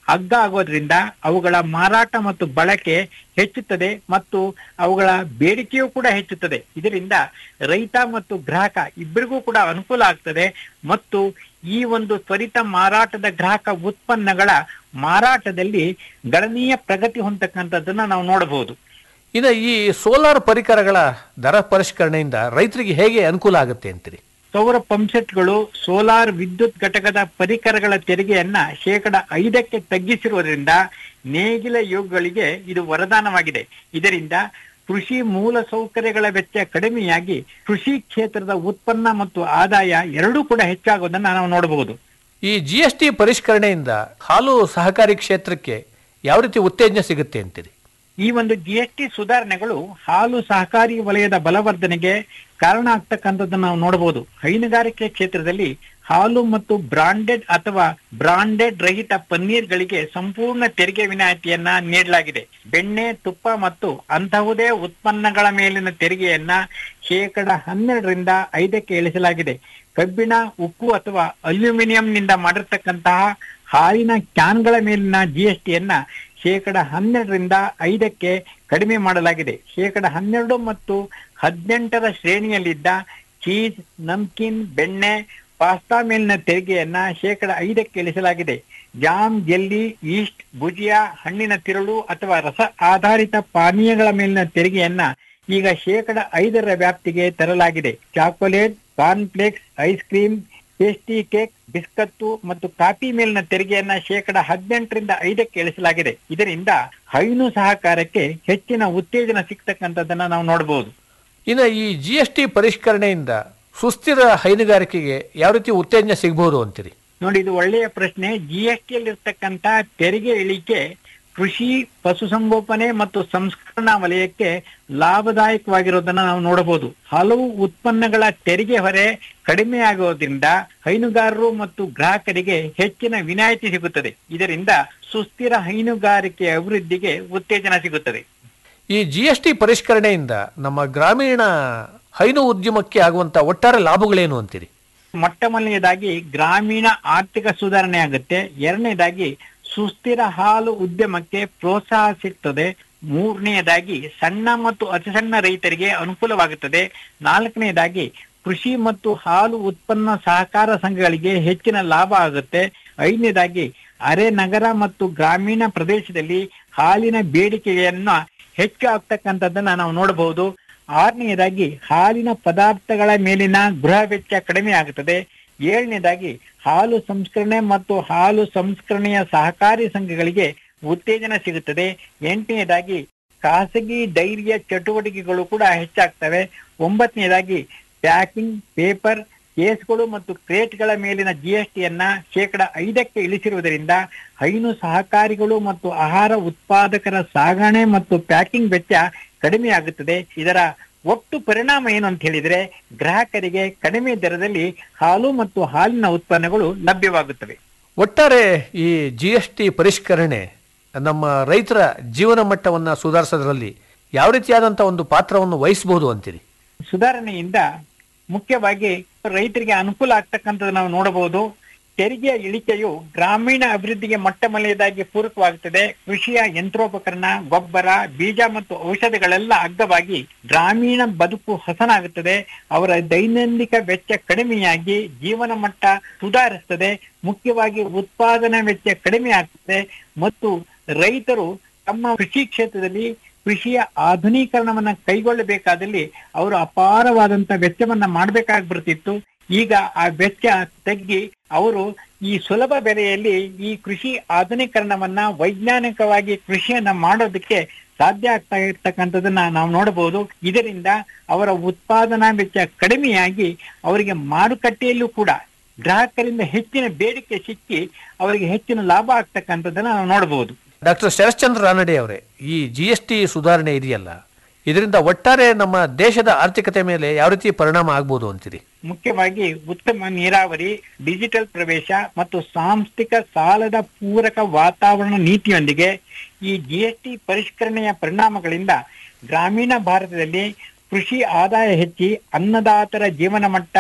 ಅಗ್ಗ ಆಗೋದ್ರಿಂದ ಅವುಗಳ ಮಾರಾಟ ಮತ್ತು ಬಳಕೆ ಹೆಚ್ಚುತ್ತದೆ ಮತ್ತು ಅವುಗಳ ಬೇಡಿಕೆಯೂ ಕೂಡ ಹೆಚ್ಚುತ್ತದೆ ಇದರಿಂದ ರೈತ ಮತ್ತು ಗ್ರಾಹಕ ಇಬ್ಬರಿಗೂ ಕೂಡ ಅನುಕೂಲ ಆಗ್ತದೆ ಮತ್ತು ಈ ಒಂದು ತ್ವರಿತ ಮಾರಾಟದ ಗ್ರಾಹಕ ಉತ್ಪನ್ನಗಳ ಮಾರಾಟದಲ್ಲಿ ಗಣನೀಯ ಪ್ರಗತಿ ಹೊಂದತಕ್ಕಂಥದ್ದನ್ನ ನಾವು ನೋಡಬಹುದು ಇನ್ನು ಈ ಸೋಲಾರ್ ಪರಿಕರಗಳ ದರ ಪರಿಷ್ಕರಣೆಯಿಂದ ರೈತರಿಗೆ ಹೇಗೆ ಅನುಕೂಲ ಆಗುತ್ತೆ ಅಂತೀರಿ ಸೌರ ಪಂಪ್ಸೆಟ್ಗಳು ಸೋಲಾರ್ ವಿದ್ಯುತ್ ಘಟಕದ ಪರಿಕರಗಳ ತೆರಿಗೆಯನ್ನ ಶೇಕಡ ಐದಕ್ಕೆ ತಗ್ಗಿಸಿರುವುದರಿಂದ ನೇಗಿಲ ಯೋಗಗಳಿಗೆ ಇದು ವರದಾನವಾಗಿದೆ ಇದರಿಂದ ಕೃಷಿ ಮೂಲ ಸೌಕರ್ಯಗಳ ವೆಚ್ಚ ಕಡಿಮೆಯಾಗಿ ಕೃಷಿ ಕ್ಷೇತ್ರದ ಉತ್ಪನ್ನ ಮತ್ತು ಆದಾಯ ಎರಡೂ ಕೂಡ ಹೆಚ್ಚಾಗೋದನ್ನ ನಾವು ನೋಡಬಹುದು ಈ ಜಿ ಎಸ್ ಟಿ ಪರಿಷ್ಕರಣೆಯಿಂದ ಹಾಲು ಸಹಕಾರಿ ಕ್ಷೇತ್ರಕ್ಕೆ ಯಾವ ರೀತಿ ಉತ್ತೇಜನ ಸಿಗುತ್ತೆ ಅಂತೀರಿ ಈ ಒಂದು ಜಿ ಎಸ್ ಟಿ ಸುಧಾರಣೆಗಳು ಹಾಲು ಸಹಕಾರಿ ವಲಯದ ಬಲವರ್ಧನೆಗೆ ಕಾರಣ ಆಗ್ತಕ್ಕಂಥದ್ದನ್ನ ನಾವು ನೋಡಬಹುದು ಹೈನುಗಾರಿಕೆ ಕ್ಷೇತ್ರದಲ್ಲಿ ಹಾಲು ಮತ್ತು ಬ್ರಾಂಡೆಡ್ ಅಥವಾ ಬ್ರಾಂಡೆಡ್ ರಹಿತ ಪನ್ನೀರ್ಗಳಿಗೆ ಸಂಪೂರ್ಣ ತೆರಿಗೆ ವಿನಾಯಿತಿಯನ್ನ ನೀಡಲಾಗಿದೆ ಬೆಣ್ಣೆ ತುಪ್ಪ ಮತ್ತು ಅಂತಹುದೇ ಉತ್ಪನ್ನಗಳ ಮೇಲಿನ ತೆರಿಗೆಯನ್ನ ಶೇಕಡ ಹನ್ನೆರಡರಿಂದ ಐದಕ್ಕೆ ಇಳಿಸಲಾಗಿದೆ ಕಬ್ಬಿಣ ಉಕ್ಕು ಅಥವಾ ಅಲ್ಯೂಮಿನಿಯಂನಿಂದ ಮಾಡಿರ್ತಕ್ಕಂತಹ ಹಾಲಿನ ಕ್ಯಾನ್ಗಳ ಮೇಲಿನ ಜಿಎಸ್ಟಿಯನ್ನ ಶೇಕಡ ಹನ್ನೆರಡರಿಂದ ಐದಕ್ಕೆ ಕಡಿಮೆ ಮಾಡಲಾಗಿದೆ ಶೇಕಡ ಹನ್ನೆರಡು ಮತ್ತು ಹದಿನೆಂಟರ ಶ್ರೇಣಿಯಲ್ಲಿದ್ದ ಚೀಸ್ ನಮ್ಕಿನ್ ಬೆಣ್ಣೆ ಪಾಸ್ತಾ ಮೇಲಿನ ತೆರಿಗೆಯನ್ನ ಶೇಕಡ ಐದಕ್ಕೆ ಇಳಿಸಲಾಗಿದೆ ಜಾಮ್ ಜೆಲ್ಲಿ ಈಸ್ಟ್ ಭುಜಿಯಾ ಹಣ್ಣಿನ ತಿರುಳು ಅಥವಾ ರಸ ಆಧಾರಿತ ಪಾನೀಯಗಳ ಮೇಲಿನ ತೆರಿಗೆಯನ್ನ ಈಗ ಶೇಕಡ ಐದರ ವ್ಯಾಪ್ತಿಗೆ ತರಲಾಗಿದೆ chocolate cornflakes ice cream pastry cake biscuit ಮತ್ತು ಕಾಫಿ ಮೇಲಿನ ತೆರಿಗೆಯನ್ನ ಶೇಕಡ ಹದಿನೆಂಟರಿಂದ ಐದಕ್ಕೆ ಇಳಿಸಲಾಗಿದೆ ಇದರಿಂದ ಹೈನು ಸಹಕಾರಕ್ಕೆ ಹೆಚ್ಚಿನ ಉತ್ತೇಜನ ಸಿಗ್ತಕ್ಕಂಥದ್ದನ್ನ ನಾವು ನೋಡಬಹುದು ಇನ್ನು ಈ ಜಿ ಎಸ್ ಟಿ ಪರಿಷ್ಕರಣೆಯಿಂದ ಸುಸ್ಥಿರ ಹೈನುಗಾರಿಕೆಗೆ ಯಾವ ರೀತಿ ಉತ್ತೇಜನ ಸಿಗಬಹುದು ಅಂತೀರಿ ನೋಡಿ ಇದು ಒಳ್ಳೆಯ ಪ್ರಶ್ನೆ ಜಿ ಎಸ್ ಟಿ ಇರ್ತಕ್ಕಂತ ತೆರಿಗೆ ಇಳಿಕೆ ಕೃಷಿ ಪಶುಸಂಗೋಪನೆ ಮತ್ತು ಸಂಸ್ಕರಣಾ ವಲಯಕ್ಕೆ ಲಾಭದಾಯಕವಾಗಿರೋದನ್ನ ನಾವು ನೋಡಬಹುದು ಹಲವು ಉತ್ಪನ್ನಗಳ ತೆರಿಗೆ ಹೊರೆ ಕಡಿಮೆ ಆಗೋದ್ರಿಂದ ಹೈನುಗಾರರು ಮತ್ತು ಗ್ರಾಹಕರಿಗೆ ಹೆಚ್ಚಿನ ವಿನಾಯಿತಿ ಸಿಗುತ್ತದೆ ಇದರಿಂದ ಸುಸ್ಥಿರ ಹೈನುಗಾರಿಕೆ ಅಭಿವೃದ್ಧಿಗೆ ಉತ್ತೇಜನ ಸಿಗುತ್ತದೆ ಈ ಜಿ ಎಸ್ ಟಿ ಪರಿಷ್ಕರಣೆಯಿಂದ ನಮ್ಮ ಗ್ರಾಮೀಣ ಹೈನು ಉದ್ಯಮಕ್ಕೆ ಆಗುವಂತ ಒಟ್ಟಾರೆ ಲಾಭಗಳೇನು ಅಂತೀರಿ ಮೊಟ್ಟ ಮೊದಲನೇದಾಗಿ ಗ್ರಾಮೀಣ ಆರ್ಥಿಕ ಸುಧಾರಣೆ ಆಗುತ್ತೆ ಎರಡನೇದಾಗಿ ಸುಸ್ಥಿರ ಹಾಲು ಉದ್ಯಮಕ್ಕೆ ಪ್ರೋತ್ಸಾಹ ಸಿಗ್ತದೆ ಮೂರನೆಯದಾಗಿ ಸಣ್ಣ ಮತ್ತು ಅತಿ ಸಣ್ಣ ರೈತರಿಗೆ ಅನುಕೂಲವಾಗುತ್ತದೆ ನಾಲ್ಕನೆಯದಾಗಿ ಕೃಷಿ ಮತ್ತು ಹಾಲು ಉತ್ಪನ್ನ ಸಹಕಾರ ಸಂಘಗಳಿಗೆ ಹೆಚ್ಚಿನ ಲಾಭ ಆಗುತ್ತೆ ಐದನೇದಾಗಿ ಅರೆ ನಗರ ಮತ್ತು ಗ್ರಾಮೀಣ ಪ್ರದೇಶದಲ್ಲಿ ಹಾಲಿನ ಬೇಡಿಕೆಯನ್ನ ಹೆಚ್ಚು ಆಗ್ತಕ್ಕಂಥದ್ದನ್ನ ನಾವು ನೋಡಬಹುದು ಆರನೆಯದಾಗಿ ಹಾಲಿನ ಪದಾರ್ಥಗಳ ಮೇಲಿನ ಗೃಹ ವೆಚ್ಚ ಕಡಿಮೆ ಆಗುತ್ತದೆ ಏಳನೇದಾಗಿ ಹಾಲು ಸಂಸ್ಕರಣೆ ಮತ್ತು ಹಾಲು ಸಂಸ್ಕರಣೆಯ ಸಹಕಾರಿ ಸಂಘಗಳಿಗೆ ಉತ್ತೇಜನ ಸಿಗುತ್ತದೆ ಎಂಟನೆಯದಾಗಿ ಖಾಸಗಿ ಡೈರಿಯ ಚಟುವಟಿಕೆಗಳು ಕೂಡ ಹೆಚ್ಚಾಗ್ತವೆ ಒಂಬತ್ತನೆಯದಾಗಿ ಪ್ಯಾಕಿಂಗ್ ಪೇಪರ್ ಕೇಸ್ಗಳು ಮತ್ತು ಕ್ರೇಟ್ಗಳ ಮೇಲಿನ ಜಿಎಸ್ಟಿಯನ್ನ ಶೇಕಡ ಐದಕ್ಕೆ ಇಳಿಸಿರುವುದರಿಂದ ಹೈನು ಸಹಕಾರಿಗಳು ಮತ್ತು ಆಹಾರ ಉತ್ಪಾದಕರ ಸಾಗಣೆ ಮತ್ತು ಪ್ಯಾಕಿಂಗ್ ವೆಚ್ಚ ಕಡಿಮೆ ಆಗುತ್ತದೆ ಇದರ ಒಟ್ಟು ಪರಿಣಾಮ ಏನು ಅಂತ ಹೇಳಿದ್ರೆ ಗ್ರಾಹಕರಿಗೆ ಕಡಿಮೆ ದರದಲ್ಲಿ ಹಾಲು ಮತ್ತು ಹಾಲಿನ ಉತ್ಪನ್ನಗಳು ಲಭ್ಯವಾಗುತ್ತವೆ ಒಟ್ಟಾರೆ ಈ ಜಿ ಎಸ್ ಟಿ ಪರಿಷ್ಕರಣೆ ನಮ್ಮ ರೈತರ ಜೀವನ ಮಟ್ಟವನ್ನ ಸುಧಾರಿಸೋದ್ರಲ್ಲಿ ಯಾವ ರೀತಿಯಾದಂತ ಒಂದು ಪಾತ್ರವನ್ನು ವಹಿಸಬಹುದು ಅಂತೀರಿ ಸುಧಾರಣೆಯಿಂದ ಮುಖ್ಯವಾಗಿ ರೈತರಿಗೆ ಅನುಕೂಲ ಆಗ್ತಕ್ಕಂಥದ್ದು ನಾವು ನೋಡಬಹುದು ತೆರಿಗೆಯ ಇಳಿಕೆಯು ಗ್ರಾಮೀಣ ಅಭಿವೃದ್ಧಿಗೆ ಮೊಟ್ಟ ಮೊದಲನೇದಾಗಿ ಪೂರಕವಾಗುತ್ತದೆ ಕೃಷಿಯ ಯಂತ್ರೋಪಕರಣ ಗೊಬ್ಬರ ಬೀಜ ಮತ್ತು ಔಷಧಿಗಳೆಲ್ಲ ಅಗ್ಗವಾಗಿ ಗ್ರಾಮೀಣ ಬದುಕು ಹಸನಾಗುತ್ತದೆ ಅವರ ದೈನಂದಿಕ ವೆಚ್ಚ ಕಡಿಮೆಯಾಗಿ ಜೀವನ ಮಟ್ಟ ಸುಧಾರಿಸುತ್ತದೆ ಮುಖ್ಯವಾಗಿ ಉತ್ಪಾದನಾ ವೆಚ್ಚ ಕಡಿಮೆ ಆಗ್ತದೆ ಮತ್ತು ರೈತರು ತಮ್ಮ ಕೃಷಿ ಕ್ಷೇತ್ರದಲ್ಲಿ ಕೃಷಿಯ ಆಧುನೀಕರಣವನ್ನ ಕೈಗೊಳ್ಳಬೇಕಾದಲ್ಲಿ ಅವರು ಅಪಾರವಾದಂತ ವೆಚ್ಚವನ್ನ ಮಾಡಬೇಕಾಗಿ ಬರ್ತಿತ್ತು ಈಗ ಆ ವೆಚ್ಚ ತಗ್ಗಿ ಅವರು ಈ ಸುಲಭ ಬೆಲೆಯಲ್ಲಿ ಈ ಕೃಷಿ ಆಧುನೀಕರಣವನ್ನ ವೈಜ್ಞಾನಿಕವಾಗಿ ಕೃಷಿಯನ್ನ ಮಾಡೋದಕ್ಕೆ ಸಾಧ್ಯ ಆಗ್ತಾ ಇರ್ತಕ್ಕಂಥದ್ದನ್ನ ನಾವು ನೋಡಬಹುದು ಇದರಿಂದ ಅವರ ಉತ್ಪಾದನಾ ವೆಚ್ಚ ಕಡಿಮೆಯಾಗಿ ಅವರಿಗೆ ಮಾರುಕಟ್ಟೆಯಲ್ಲೂ ಕೂಡ ಗ್ರಾಹಕರಿಂದ ಹೆಚ್ಚಿನ ಬೇಡಿಕೆ ಸಿಕ್ಕಿ ಅವರಿಗೆ ಹೆಚ್ಚಿನ ಲಾಭ ಆಗ್ತಕ್ಕಂಥದ್ದನ್ನ ನಾವು ನೋಡಬಹುದು ಡಾಕ್ಟರ್ ಶರಶ್ಚಂದ್ರ ರಾನಡೆ ಅವರೇ ಈ ಜಿ ಎಸ್ ಟಿ ಸುಧಾರಣೆ ಇದೆಯಲ್ಲ ಇದರಿಂದ ಒಟ್ಟಾರೆ ನಮ್ಮ ದೇಶದ ಆರ್ಥಿಕತೆ ಮೇಲೆ ಯಾವ ರೀತಿ ಪರಿಣಾಮ ಆಗ್ಬೋದು ಅಂತೀರಿ ಮುಖ್ಯವಾಗಿ ಉತ್ತಮ ನೀರಾವರಿ ಡಿಜಿಟಲ್ ಪ್ರವೇಶ ಮತ್ತು ಸಾಂಸ್ಥಿಕ ಸಾಲದ ಪೂರಕ ವಾತಾವರಣ ನೀತಿಯೊಂದಿಗೆ ಈ ಜಿಎಸ್ಟಿ ಪರಿಷ್ಕರಣೆಯ ಪರಿಣಾಮಗಳಿಂದ ಗ್ರಾಮೀಣ ಭಾರತದಲ್ಲಿ ಕೃಷಿ ಆದಾಯ ಹೆಚ್ಚಿ ಅನ್ನದಾತರ ಜೀವನ ಮಟ್ಟ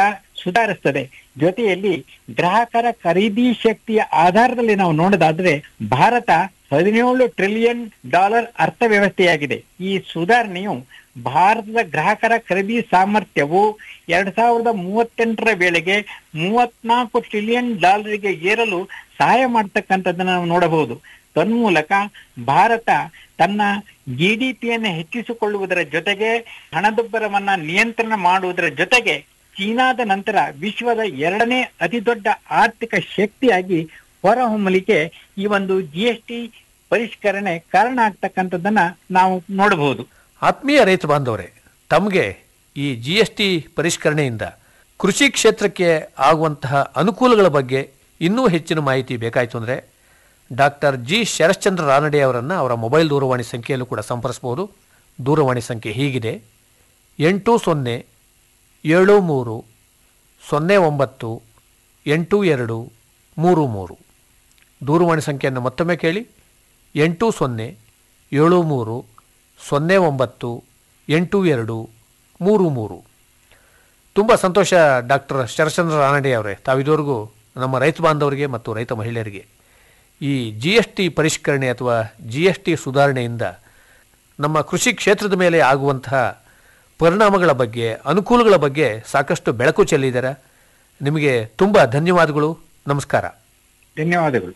ಸುಧಾರಿಸ್ತದೆ ಜೊತೆಯಲ್ಲಿ ಗ್ರಾಹಕರ ಖರೀದಿ ಶಕ್ತಿಯ ಆಧಾರದಲ್ಲಿ ನಾವು ನೋಡೋದಾದ್ರೆ ಭಾರತ ಹದಿನೇಳು ಟ್ರಿಲಿಯನ್ ಡಾಲರ್ ಅರ್ಥವ್ಯವಸ್ಥೆಯಾಗಿದೆ ಈ ಸುಧಾರಣೆಯು ಭಾರತದ ಗ್ರಾಹಕರ ಖರೀದಿ ಸಾಮರ್ಥ್ಯವು ಎರಡ್ ಸಾವಿರದ ಮೂವತ್ತೆಂಟರ ವೇಳೆಗೆ ಮೂವತ್ನಾಲ್ಕು ಟ್ರಿಲಿಯನ್ ಡಾಲರ್ಗೆ ಏರಲು ಸಹಾಯ ಮಾಡ್ತಕ್ಕಂಥದ್ದನ್ನ ನಾವು ನೋಡಬಹುದು ತನ್ಮೂಲಕ ಭಾರತ ತನ್ನ ಜಿಡಿಪಿಯನ್ನು ಹೆಚ್ಚಿಸಿಕೊಳ್ಳುವುದರ ಜೊತೆಗೆ ಹಣದುಬ್ಬರವನ್ನ ನಿಯಂತ್ರಣ ಮಾಡುವುದರ ಜೊತೆಗೆ ಚೀನಾದ ನಂತರ ವಿಶ್ವದ ಎರಡನೇ ಅತಿ ದೊಡ್ಡ ಆರ್ಥಿಕ ಶಕ್ತಿಯಾಗಿ ಹೊರಹೊಮ್ಮಲಿಕ್ಕೆ ಈ ಒಂದು ಜಿ ಎಸ್ ಟಿ ಪರಿಷ್ಕರಣೆ ಕಾರಣ ಆಗ್ತಕ್ಕಂಥದ್ದನ್ನ ನಾವು ನೋಡಬಹುದು ಆತ್ಮೀಯ ರೈತ ಬಾಂಧವರೇ ತಮಗೆ ಈ ಜಿ ಎಸ್ ಟಿ ಪರಿಷ್ಕರಣೆಯಿಂದ ಕೃಷಿ ಕ್ಷೇತ್ರಕ್ಕೆ ಆಗುವಂತಹ ಅನುಕೂಲಗಳ ಬಗ್ಗೆ ಇನ್ನೂ ಹೆಚ್ಚಿನ ಮಾಹಿತಿ ಬೇಕಾಯಿತು ಅಂದರೆ ಡಾಕ್ಟರ್ ಜಿ ಶರಶ್ಚಂದ್ರ ರಾನಡೆ ಅವರನ್ನು ಅವರ ಮೊಬೈಲ್ ದೂರವಾಣಿ ಸಂಖ್ಯೆಯಲ್ಲೂ ಕೂಡ ಸಂಪರ್ಸ್ಬೋದು ದೂರವಾಣಿ ಸಂಖ್ಯೆ ಹೀಗಿದೆ ಎಂಟು ಸೊನ್ನೆ ಏಳು ಮೂರು ಸೊನ್ನೆ ಒಂಬತ್ತು ಎಂಟು ಎರಡು ಮೂರು ಮೂರು ದೂರವಾಣಿ ಸಂಖ್ಯೆಯನ್ನು ಮತ್ತೊಮ್ಮೆ ಕೇಳಿ ಎಂಟು ಸೊನ್ನೆ ಏಳು ಮೂರು ಸೊನ್ನೆ ಒಂಬತ್ತು ಎಂಟು ಎರಡು ಮೂರು ಮೂರು ತುಂಬ ಸಂತೋಷ ಡಾಕ್ಟರ್ ಶರಶ್ಚಂದ್ರ ರಾನಡೆ ಅವರೇ ತಾವಿದುವರೆಗೂ ನಮ್ಮ ರೈತ ಬಾಂಧವರಿಗೆ ಮತ್ತು ರೈತ ಮಹಿಳೆಯರಿಗೆ ಈ ಜಿ ಎಸ್ ಟಿ ಪರಿಷ್ಕರಣೆ ಅಥವಾ ಜಿ ಎಸ್ ಟಿ ಸುಧಾರಣೆಯಿಂದ ನಮ್ಮ ಕೃಷಿ ಕ್ಷೇತ್ರದ ಮೇಲೆ ಆಗುವಂತಹ ಪರಿಣಾಮಗಳ ಬಗ್ಗೆ ಅನುಕೂಲಗಳ ಬಗ್ಗೆ ಸಾಕಷ್ಟು ಬೆಳಕು ಚೆಲ್ಲಿದ್ದಾರೆ ನಿಮಗೆ ತುಂಬ ಧನ್ಯವಾದಗಳು ನಮಸ್ಕಾರ ಧನ್ಯವಾದಗಳು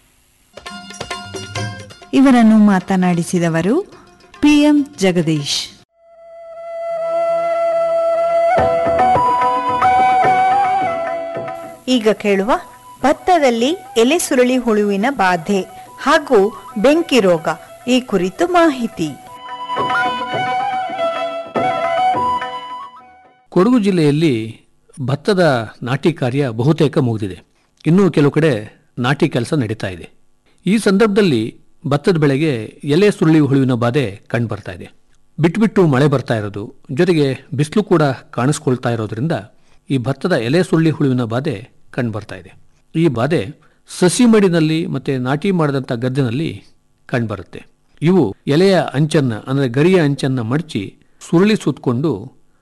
ಇವರನ್ನು ಮಾತನಾಡಿಸಿದವರು ಪಿಎಂ ಜಗದೀಶ್ ಈಗ ಕೇಳುವ ಭತ್ತದಲ್ಲಿ ಎಲೆ ಸುರಳಿ ಹುಳುವಿನ ಬಾಧೆ ಹಾಗೂ ಬೆಂಕಿ ರೋಗ ಈ ಕುರಿತು ಮಾಹಿತಿ ಕೊಡಗು ಜಿಲ್ಲೆಯಲ್ಲಿ ಭತ್ತದ ನಾಟಿ ಕಾರ್ಯ ಬಹುತೇಕ ಮುಗಿದಿದೆ ಇನ್ನೂ ಕೆಲವು ಕಡೆ ನಾಟಿ ಕೆಲಸ ನಡೀತಾ ಇದೆ ಈ ಸಂದರ್ಭದಲ್ಲಿ ಭತ್ತದ ಬೆಳೆಗೆ ಎಲೆ ಸುರುಳಿ ಹುಳುವಿನ ಬಾಧೆ ಕಂಡುಬರ್ತಾ ಇದೆ ಬಿಟ್ಟು ಮಳೆ ಬರ್ತಾ ಇರೋದು ಜೊತೆಗೆ ಬಿಸಿಲು ಕೂಡ ಕಾಣಿಸ್ಕೊಳ್ತಾ ಇರೋದ್ರಿಂದ ಈ ಭತ್ತದ ಎಲೆ ಸುರುಳಿ ಹುಳುವಿನ ಬಾಧೆ ಕಂಡುಬರ್ತಾ ಇದೆ ಈ ಬಾಧೆ ಸಸಿ ಮಡಿನಲ್ಲಿ ಮತ್ತೆ ನಾಟಿ ಮಾಡಿದಂಥ ಗದ್ದೆನಲ್ಲಿ ಕಂಡುಬರುತ್ತೆ ಇವು ಎಲೆಯ ಅಂಚನ್ನ ಅಂದರೆ ಗರಿಯ ಅಂಚನ್ನ ಮಡಚಿ ಸುರುಳಿ ಸುತ್ತಕೊಂಡು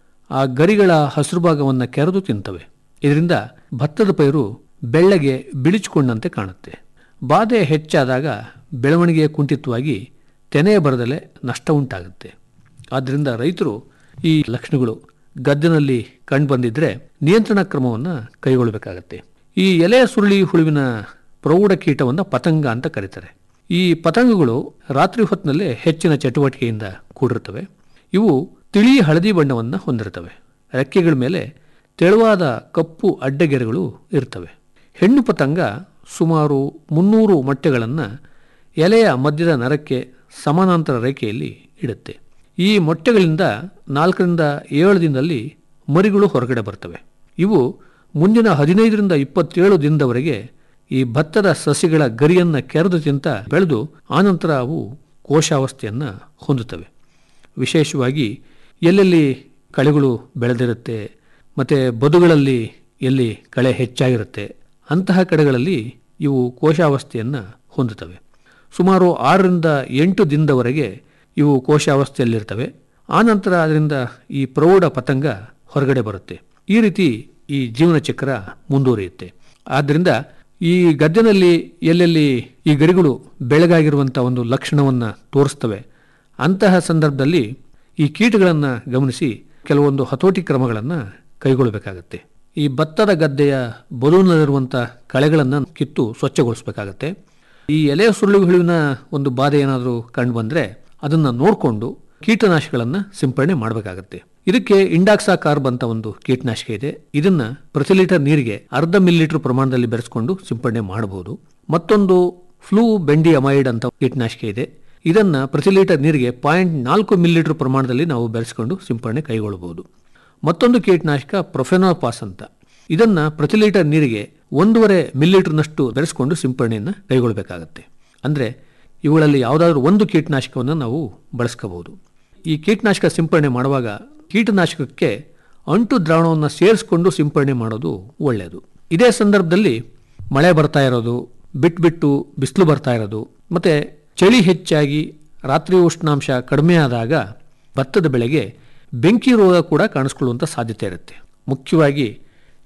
ಆ ಗರಿಗಳ ಹಸಿರು ಭಾಗವನ್ನು ಕೆರೆದು ತಿಂತವೆ ಇದರಿಂದ ಭತ್ತದ ಪೈರು ಬೆಳ್ಳಗೆ ಬಿಳಿಚಿಕೊಂಡಂತೆ ಕಾಣುತ್ತೆ ಬಾಧೆ ಹೆಚ್ಚಾದಾಗ ಬೆಳವಣಿಗೆ ಕುಂಠಿತವಾಗಿ ತೆನೆಯ ಬರದಲೆ ನಷ್ಟ ಉಂಟಾಗುತ್ತೆ ಆದ್ದರಿಂದ ರೈತರು ಈ ಲಕ್ಷಣಗಳು ಗದ್ದೆನಲ್ಲಿ ಕಂಡುಬಂದಿದ್ರೆ ನಿಯಂತ್ರಣ ಕ್ರಮವನ್ನು ಕೈಗೊಳ್ಳಬೇಕಾಗತ್ತೆ ಈ ಎಲೆ ಸುರುಳಿ ಹುಳುವಿನ ಪ್ರೌಢ ಕೀಟವನ್ನು ಪತಂಗ ಅಂತ ಕರೀತಾರೆ ಈ ಪತಂಗಗಳು ರಾತ್ರಿ ಹೊತ್ತಿನಲ್ಲೇ ಹೆಚ್ಚಿನ ಚಟುವಟಿಕೆಯಿಂದ ಕೂಡಿರ್ತವೆ ಇವು ತಿಳಿ ಹಳದಿ ಬಣ್ಣವನ್ನು ಹೊಂದಿರ್ತವೆ ರೆಕ್ಕೆಗಳ ಮೇಲೆ ತೆಳುವಾದ ಕಪ್ಪು ಅಡ್ಡಗೆರೆಗಳು ಇರ್ತವೆ ಹೆಣ್ಣು ಪತಂಗ ಸುಮಾರು ಮುನ್ನೂರು ಮೊಟ್ಟೆಗಳನ್ನು ಎಲೆಯ ಮಧ್ಯದ ನರಕ್ಕೆ ಸಮಾನಾಂತರ ರೇಖೆಯಲ್ಲಿ ಇಡುತ್ತೆ ಈ ಮೊಟ್ಟೆಗಳಿಂದ ನಾಲ್ಕರಿಂದ ಏಳು ದಿನದಲ್ಲಿ ಮರಿಗಳು ಹೊರಗಡೆ ಬರ್ತವೆ ಇವು ಮುಂದಿನ ಹದಿನೈದರಿಂದ ಇಪ್ಪತ್ತೇಳು ದಿನದವರೆಗೆ ಈ ಭತ್ತದ ಸಸಿಗಳ ಗರಿಯನ್ನು ಕೆರೆದು ತಿಂತ ಬೆಳೆದು ಆನಂತರ ಅವು ಕೋಶಾವಸ್ಥೆಯನ್ನು ಹೊಂದುತ್ತವೆ ವಿಶೇಷವಾಗಿ ಎಲ್ಲೆಲ್ಲಿ ಕಳೆಗಳು ಬೆಳೆದಿರುತ್ತೆ ಮತ್ತು ಬದುಗಳಲ್ಲಿ ಎಲ್ಲಿ ಕಳೆ ಹೆಚ್ಚಾಗಿರುತ್ತೆ ಅಂತಹ ಕಡೆಗಳಲ್ಲಿ ಇವು ಕೋಶಾವಸ್ಥೆಯನ್ನು ಹೊಂದುತ್ತವೆ ಸುಮಾರು ಆರರಿಂದ ಎಂಟು ದಿನದವರೆಗೆ ಇವು ಕೋಶಾವಸ್ಥೆಯಲ್ಲಿರ್ತವೆ ಆನಂತರ ಅದರಿಂದ ಈ ಪ್ರೌಢ ಪತಂಗ ಹೊರಗಡೆ ಬರುತ್ತೆ ಈ ರೀತಿ ಈ ಜೀವನ ಚಕ್ರ ಮುಂದುವರಿಯುತ್ತೆ ಆದ್ದರಿಂದ ಈ ಗದ್ದೆನಲ್ಲಿ ಎಲ್ಲೆಲ್ಲಿ ಈ ಗರಿಗಳು ಬೆಳಗಾಗಿರುವಂಥ ಒಂದು ಲಕ್ಷಣವನ್ನು ತೋರಿಸ್ತವೆ ಅಂತಹ ಸಂದರ್ಭದಲ್ಲಿ ಈ ಕೀಟಗಳನ್ನು ಗಮನಿಸಿ ಕೆಲವೊಂದು ಹತೋಟಿ ಕ್ರಮಗಳನ್ನು ಕೈಗೊಳ್ಳಬೇಕಾಗತ್ತೆ ಈ ಭತ್ತದ ಗದ್ದೆಯ ಬಲೂನಲ್ಲಿರುವಂಥ ಕಳೆಗಳನ್ನು ಕಿತ್ತು ಸ್ವಚ್ಛಗೊಳಿಸಬೇಕಾಗತ್ತೆ ಈ ಎಲೆ ಸುರುಳಿ ಹುಳುವಿನ ಒಂದು ಬಾಧೆ ಏನಾದರೂ ಕಂಡು ಬಂದರೆ ಅದನ್ನು ನೋಡಿಕೊಂಡು ಕೀಟನಾಶಕಗಳನ್ನು ಸಿಂಪಡಣೆ ಮಾಡಬೇಕಾಗತ್ತೆ ಇದಕ್ಕೆ ಇಂಡಾಕ್ಸಾ ಕಾರ್ಬ್ ಅಂತ ಒಂದು ಕೀಟನಾಶಕ ಇದೆ ಇದನ್ನ ಪ್ರತಿ ಲೀಟರ್ ನೀರಿಗೆ ಅರ್ಧ ಮಿಲಿಲೀಟರ್ ಪ್ರಮಾಣದಲ್ಲಿ ಬೆರೆಸ್ಕೊಂಡು ಸಿಂಪಡಣೆ ಮಾಡಬಹುದು ಮತ್ತೊಂದು ಫ್ಲೂ ಬೆಂಡಿ ಅಮೈಡ್ ಅಂತ ಕೀಟನಾಶಕ ಇದೆ ಇದನ್ನ ಪ್ರತಿ ಲೀಟರ್ ನೀರಿಗೆ ಪಾಯಿಂಟ್ ನಾಲ್ಕು ಮಿಲಿಲೀಟರ್ ಪ್ರಮಾಣದಲ್ಲಿ ನಾವು ಬೆರೆಸ್ಕೊಂಡು ಸಿಂಪಡಣೆ ಕೈಗೊಳ್ಳಬಹುದು ಮತ್ತೊಂದು ಕೀಟನಾಶಕ ಪ್ರೊಫೆನೋಪಾಸ್ ಅಂತ ಇದನ್ನ ಪ್ರತಿ ಲೀಟರ್ ನೀರಿಗೆ ಒಂದೂವರೆ ಮಿಲಿಲೀಟರ್ನಷ್ಟು ಬೆರೆಸ್ಕೊಂಡು ಸಿಂಪಡಣೆಯನ್ನು ಕೈಗೊಳ್ಳಬೇಕಾಗತ್ತೆ ಅಂದರೆ ಇವುಗಳಲ್ಲಿ ಯಾವುದಾದ್ರೂ ಒಂದು ಕೀಟನಾಶಕವನ್ನು ನಾವು ಬಳಸ್ಕೋಬಹುದು ಈ ಕೀಟನಾಶಕ ಸಿಂಪಡಣೆ ಮಾಡುವಾಗ ಕೀಟನಾಶಕಕ್ಕೆ ಅಂಟು ದ್ರಾವಣವನ್ನು ಸೇರಿಸ್ಕೊಂಡು ಸಿಂಪಡಣೆ ಮಾಡೋದು ಒಳ್ಳೆಯದು ಇದೇ ಸಂದರ್ಭದಲ್ಲಿ ಮಳೆ ಬರ್ತಾ ಇರೋದು ಬಿಟ್ಟು ಬಿಟ್ಟು ಬಿಸಿಲು ಬರ್ತಾ ಇರೋದು ಮತ್ತೆ ಚಳಿ ಹೆಚ್ಚಾಗಿ ರಾತ್ರಿ ಉಷ್ಣಾಂಶ ಕಡಿಮೆ ಆದಾಗ ಭತ್ತದ ಬೆಳೆಗೆ ಬೆಂಕಿ ರೋಗ ಕೂಡ ಕಾಣಿಸ್ಕೊಳ್ಳುವಂಥ ಸಾಧ್ಯತೆ ಇರುತ್ತೆ ಮುಖ್ಯವಾಗಿ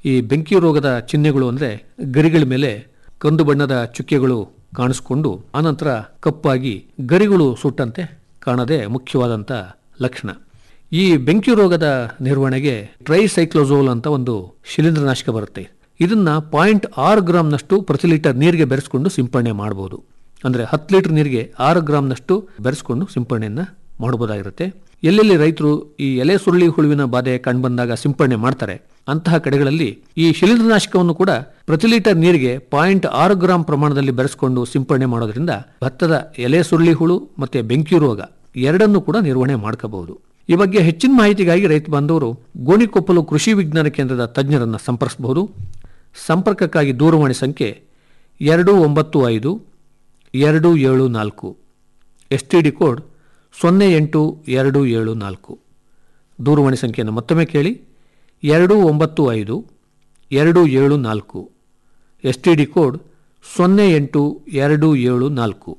ಈ ಬೆಂಕಿ ರೋಗದ ಚಿಹ್ನೆಗಳು ಅಂದರೆ ಗರಿಗಳ ಮೇಲೆ ಕಂದು ಬಣ್ಣದ ಚುಕ್ಕೆಗಳು ಕಾಣಿಸ್ಕೊಂಡು ಆನಂತರ ಕಪ್ಪಾಗಿ ಗರಿಗಳು ಸುಟ್ಟಂತೆ ಕಾಣದೆ ಮುಖ್ಯವಾದಂಥ ಲಕ್ಷಣ ಈ ಬೆಂಕಿ ರೋಗದ ನಿರ್ವಹಣೆಗೆ ಟ್ರೈಸೈಕ್ಲೋಸೋಲ್ ಅಂತ ಒಂದು ಶಿಲೀಂಧ್ರನಾಶಕ ಬರುತ್ತೆ ಇದನ್ನ ಪಾಯಿಂಟ್ ಆರು ಗ್ರಾಮ್ನಷ್ಟು ಪ್ರತಿ ಲೀಟರ್ ನೀರಿಗೆ ಬೆರೆಸ್ಕೊಂಡು ಸಿಂಪಡಣೆ ಮಾಡಬಹುದು ಅಂದರೆ ಹತ್ತು ಲೀಟರ್ ನೀರಿಗೆ ಆರು ಗ್ರಾಮ್ನಷ್ಟು ಬೆರೆಸ್ಕೊಂಡು ಸಿಂಪಡಣೆಯನ್ನು ಮಾಡಬಹುದಾಗಿರುತ್ತೆ ಎಲ್ಲೆಲ್ಲಿ ರೈತರು ಈ ಎಲೆ ಸುರುಳಿ ಹುಳುವಿನ ಬಾಧೆ ಕಂಡುಬಂದಾಗ ಸಿಂಪಡಣೆ ಮಾಡ್ತಾರೆ ಅಂತಹ ಕಡೆಗಳಲ್ಲಿ ಈ ಶಿಲೀಂಧ್ರನಾಶಕವನ್ನು ಕೂಡ ಪ್ರತಿ ಲೀಟರ್ ನೀರಿಗೆ ಪಾಯಿಂಟ್ ಆರು ಗ್ರಾಂ ಪ್ರಮಾಣದಲ್ಲಿ ಬೆರೆಸ್ಕೊಂಡು ಸಿಂಪಡಣೆ ಮಾಡೋದ್ರಿಂದ ಭತ್ತದ ಎಲೆ ಸುರುಳಿ ಹುಳು ಮತ್ತೆ ಬೆಂಕಿ ರೋಗ ಎರಡನ್ನೂ ಕೂಡ ನಿರ್ವಹಣೆ ಮಾಡ್ಕೋಬಹುದು ಈ ಬಗ್ಗೆ ಹೆಚ್ಚಿನ ಮಾಹಿತಿಗಾಗಿ ರೈತ ಬಾಂಧವರು ಗೋಣಿಕೊಪ್ಪಲು ಕೃಷಿ ವಿಜ್ಞಾನ ಕೇಂದ್ರದ ತಜ್ಞರನ್ನು ಸಂಪರ್ಕಿಸಬಹುದು ಸಂಪರ್ಕಕ್ಕಾಗಿ ದೂರವಾಣಿ ಸಂಖ್ಯೆ ಎರಡು ಒಂಬತ್ತು ಐದು ಎರಡು ಏಳು ನಾಲ್ಕು ಎಸ್ ಟಿ ಡಿ ಕೋಡ್ ಸೊನ್ನೆ ಎಂಟು ಎರಡು ಏಳು ನಾಲ್ಕು ದೂರವಾಣಿ ಸಂಖ್ಯೆಯನ್ನು ಮತ್ತೊಮ್ಮೆ ಕೇಳಿ ಎರಡು ಒಂಬತ್ತು ಐದು ಎರಡು ಏಳು ನಾಲ್ಕು ಎಸ್ ಟಿ ಡಿ ಕೋಡ್ ಸೊನ್ನೆ ಎಂಟು ಎರಡು ಏಳು ನಾಲ್ಕು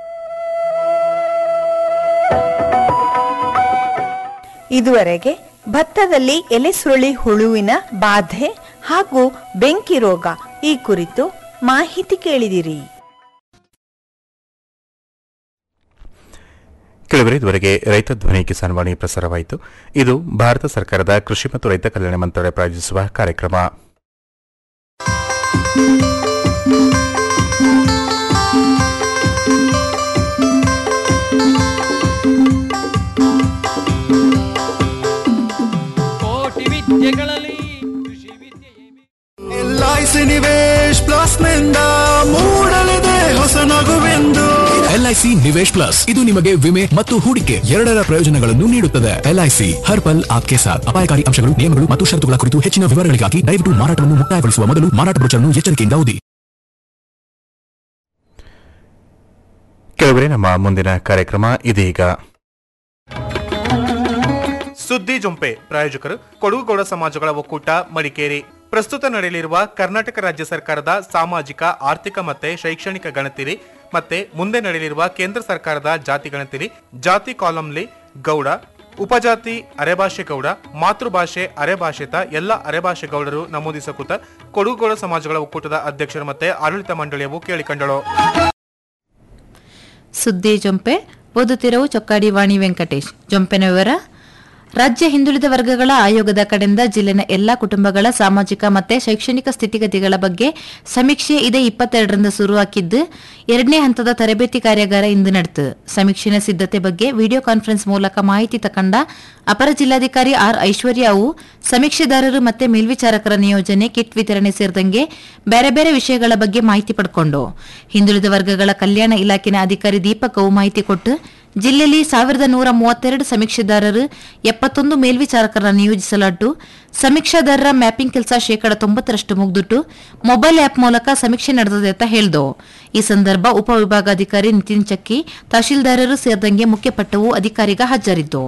ಇದುವರೆಗೆ ಭತ್ತದಲ್ಲಿ ಎಲೆ ಸುರುಳಿ ಹುಳುವಿನ ಬಾಧೆ ಹಾಗೂ ಬೆಂಕಿ ರೋಗ ಈ ಕುರಿತು ಮಾಹಿತಿ ಕೇಳಿದಿರಿ ಕೆಲವರೆ ಇದುವರೆಗೆ ರೈತ ಧ್ವನಿ ಕಿಸಾನ್ ವಾಣಿ ಪ್ರಸಾರವಾಯಿತು ಇದು ಭಾರತ ಸರ್ಕಾರದ ಕೃಷಿ ಮತ್ತು ರೈತ ಕಲ್ಯಾಣ ಮಂತ್ರಾಲಯ ಪ್ರಾಯೋಜಿಸುವ ಕಾರ್ಯಕ್ರಮ ಕೋಟಿ ವಿದ್ಯೆಗಳಲ್ಲಿ ಎಲ್ಐಸಿ ನಿವೇಶ್ ಪ್ಲಸ್ ನಿಂದ ಮೂಡಲಿದೆ ಹೊಸ ನಗುವೆಂದು ಎಲ್ಐಸಿ ನಿವೇಶ್ ಪ್ಲಸ್ ಇದು ನಿಮಗೆ ವಿಮೆ ಮತ್ತು ಹೂಡಿಕೆ ಎರಡರ ಪ್ರಯೋಜನಗಳನ್ನು ನೀಡುತ್ತದೆ ಎಲ್ಐಸಿ ಹರ್ ಪಲ್ ಆಪ್ಕೆ ಸಾಥ್ ಅಪಾಯಕಾರಿ ಅಂಶಗಳು ನಿಯಮಗಳು ಮತ್ತು ಷರತ್ತುಗಳ ಕುರಿತು ಹೆಚ್ಚಿನ ವಿವರಗಳಿಗಾಗಿ ದಯವಿಟ್ಟು ಮಾರಾಟವನ್ನು ಮುಕ್ತಾಯಗೊಳಿಸುವ ಮೊದಲು ಮಾರಾಟ ಬ್ರೋಚರ್ನ್ನು ಎಚ್ಚರಿಕೆಯಿಂದ ಓದಿ ಕೆಲವರೆ ನಮ್ಮ ಮುಂದಿನ ಕಾರ್ಯಕ್ರಮ ಇದೀಗ ಸುದ್ದಿ ಜೊಂಪೆ ಪ್ರಾಯೋಜಕರು ಕೊಡಗುಗೌಡ ಸಮಾಜಗಳ ಒಕ್ಕೂಟ ಮಡಿಕೇರಿ ಪ್ರಸ್ತುತ ನಡೆಯಲಿರುವ ಕರ್ನಾಟಕ ರಾಜ್ಯ ಸರ್ಕಾರದ ಸಾಮಾಜಿಕ ಆರ್ಥಿಕ ಮತ್ತೆ ಶೈಕ್ಷಣಿಕ ಗಣತಿರಿ ಮತ್ತೆ ಮುಂದೆ ನಡೆಯಲಿರುವ ಕೇಂದ್ರ ಸರ್ಕಾರದ ಜಾತಿ ಗಣತಿರಿ ಜಾತಿ ಕಾಲಂಲಿ ಗೌಡ ಉಪಜಾತಿ ಅರೆಭಾಷೆ ಗೌಡ ಮಾತೃಭಾಷೆ ಅರೆಭಾಷಿತ ಎಲ್ಲ ಅರೆಭಾಷೆ ಗೌಡರು ನಮೂದಿಸಕೂತ ಕೊಡಗುಗೌಡ ಸಮಾಜಗಳ ಒಕ್ಕೂಟದ ಅಧ್ಯಕ್ಷರು ಮತ್ತೆ ಆಡಳಿತ ಮಂಡಳಿಯವು ಕೇಳಿಕೊಂಡಳು ಸುದ್ದಿ ಜೊಂಪೆ ಓದುತ್ತಿರುವ ಚೊಕ್ಕಾಡಿ ವಾಣಿ ವೆಂಕಟೇಶ್ ಜೊಂಪೆನ ವಿವರ ರಾಜ್ಯ ಹಿಂದುಳಿದ ವರ್ಗಗಳ ಆಯೋಗದ ಕಡೆಯಿಂದ ಜಿಲ್ಲೆನ ಎಲ್ಲಾ ಕುಟುಂಬಗಳ ಸಾಮಾಜಿಕ ಮತ್ತೆ ಶೈಕ್ಷಣಿಕ ಸ್ಥಿತಿಗತಿಗಳ ಬಗ್ಗೆ ಸಮೀಕ್ಷೆ ಇದೇ ಇಪ್ಪತ್ತೆರಡರಿಂದ ಶುರುವಾಗಿದ್ದು ಎರಡನೇ ಹಂತದ ತರಬೇತಿ ಕಾರ್ಯಾಗಾರ ಇಂದು ನಡೆತು ಸಮೀಕ್ಷೆನ ಸಿದ್ಧತೆ ಬಗ್ಗೆ ವಿಡಿಯೋ ಕಾನ್ಫರೆನ್ಸ್ ಮೂಲಕ ಮಾಹಿತಿ ತಕೊಂಡ ಅಪರ ಜಿಲ್ಲಾಧಿಕಾರಿ ಆರ್ ಐಶ್ವರ್ಯ ಅವು ಸಮೀಕ್ಷೆದಾರರು ಮತ್ತೆ ಮೇಲ್ವಿಚಾರಕರ ನಿಯೋಜನೆ ಕಿಟ್ ವಿತರಣೆ ಸೇರಿದಂಗೆ ಬೇರೆ ಬೇರೆ ವಿಷಯಗಳ ಬಗ್ಗೆ ಮಾಹಿತಿ ಪಡ್ಕೊಂಡು ಹಿಂದುಳಿದ ವರ್ಗಗಳ ಕಲ್ಯಾಣ ಇಲಾಖೆನ ಅಧಿಕಾರಿ ದೀಪಕ್ ಅವು ಮಾಹಿತಿ ಕೊಟ್ಟು ಜಿಲ್ಲೆಯಲ್ಲಿ ಸಾವಿರದ ನೂರ ಮೂವತ್ತೆರಡು ಸಮೀಕ್ಷೆದಾರರು ಎಪ್ಪತ್ತೊಂದು ಮೇಲ್ವಿಚಾರಕರನ್ನ ನಿಯೋಜಿಸಲಾದ್ದು ಸಮೀಕ್ಷಾದಾರರ ಮ್ಯಾಪಿಂಗ್ ಕೆಲಸ ಶೇಕಡ ತೊಂಬತ್ತರಷ್ಟು ಮುಗ್ದುಟ್ಟು ಮೊಬೈಲ್ ಆಪ್ ಮೂಲಕ ಸಮೀಕ್ಷೆ ನಡೆದಿದೆ ಅಂತ ಹೇಳ್ದು ಈ ಸಂದರ್ಭ ಉಪವಿಭಾಗಾಧಿಕಾರಿ ನಿತಿನ್ ಚಕ್ಕಿ ತಹಶೀಲ್ದಾರರು ಸೇರಿದಂಗೆ ಮುಖ್ಯಪಟ್ಟವು ಅಧಿಕಾರಿಗ ಹಾಜರಿದ್ದು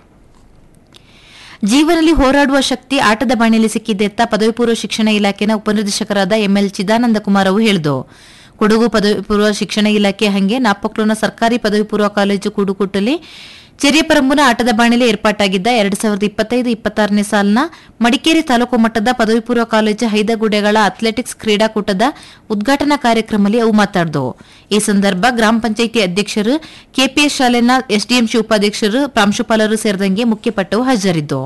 ಜೀವನದಲ್ಲಿ ಹೋರಾಡುವ ಶಕ್ತಿ ಆಟದ ಬಾಣಿಯಲ್ಲಿ ಸಿಕ್ಕಿದೆ ಅಂತ ಪದವಿ ಪೂರ್ವ ಶಿಕ್ಷಣ ಇಲಾಖೆನ ಉಪನಿರ್ದೇಶಕರಾದ ಎಂಎಲ್ ಚಿದಾನಂದ ಕುಮಾರ್ ಅವು ಹೇಳಿದು ಕೊಡಗು ಪದವಿ ಪೂರ್ವ ಶಿಕ್ಷಣ ಇಲಾಖೆ ಹಂಗೆ ನಾಪಕ್ಲೂನ ಸರ್ಕಾರಿ ಪದವಿ ಪೂರ್ವ ಕಾಲೇಜು ಕೂಡುಕುಟ್ಟಲಿ ಚೆರಿಯಪರಂಬುನ ಆಟದ ಬಾಣಿಲೆ ಏರ್ಪಾಟಾಗಿದ್ದ ಎರಡ್ ಸಾವಿರದ ಇಪ್ಪತ್ತೈದು ಇಪ್ಪತ್ತಾರನೇ ಸಾಲಿನ ಮಡಿಕೇರಿ ತಾಲೂಕು ಮಟ್ಟದ ಪದವಿ ಪೂರ್ವ ಕಾಲೇಜು ಹೈದಗುಡೆಗಳ ಅಥ್ಲೆಟಿಕ್ಸ್ ಕ್ರೀಡಾಕೂಟದ ಉದ್ಘಾಟನಾ ಕಾರ್ಯಕ್ರಮದಲ್ಲಿ ಅವು ಮಾತಾಡಿದವು ಈ ಸಂದರ್ಭ ಗ್ರಾಮ ಪಂಚಾಯಿತಿ ಅಧ್ಯಕ್ಷರು ಕೆಪಿಎಸ್ ಶಾಲೆನ ಎಸ್ಡಿಎಂಸಿ ಉಪಾಧ್ಯಕ್ಷರು ಪ್ರಾಂಶುಪಾಲರು ಸೇರಿದಂಗೆ ಮುಖ್ಯಪಟ್ಟವು ಹಾಜರಿದ್ದು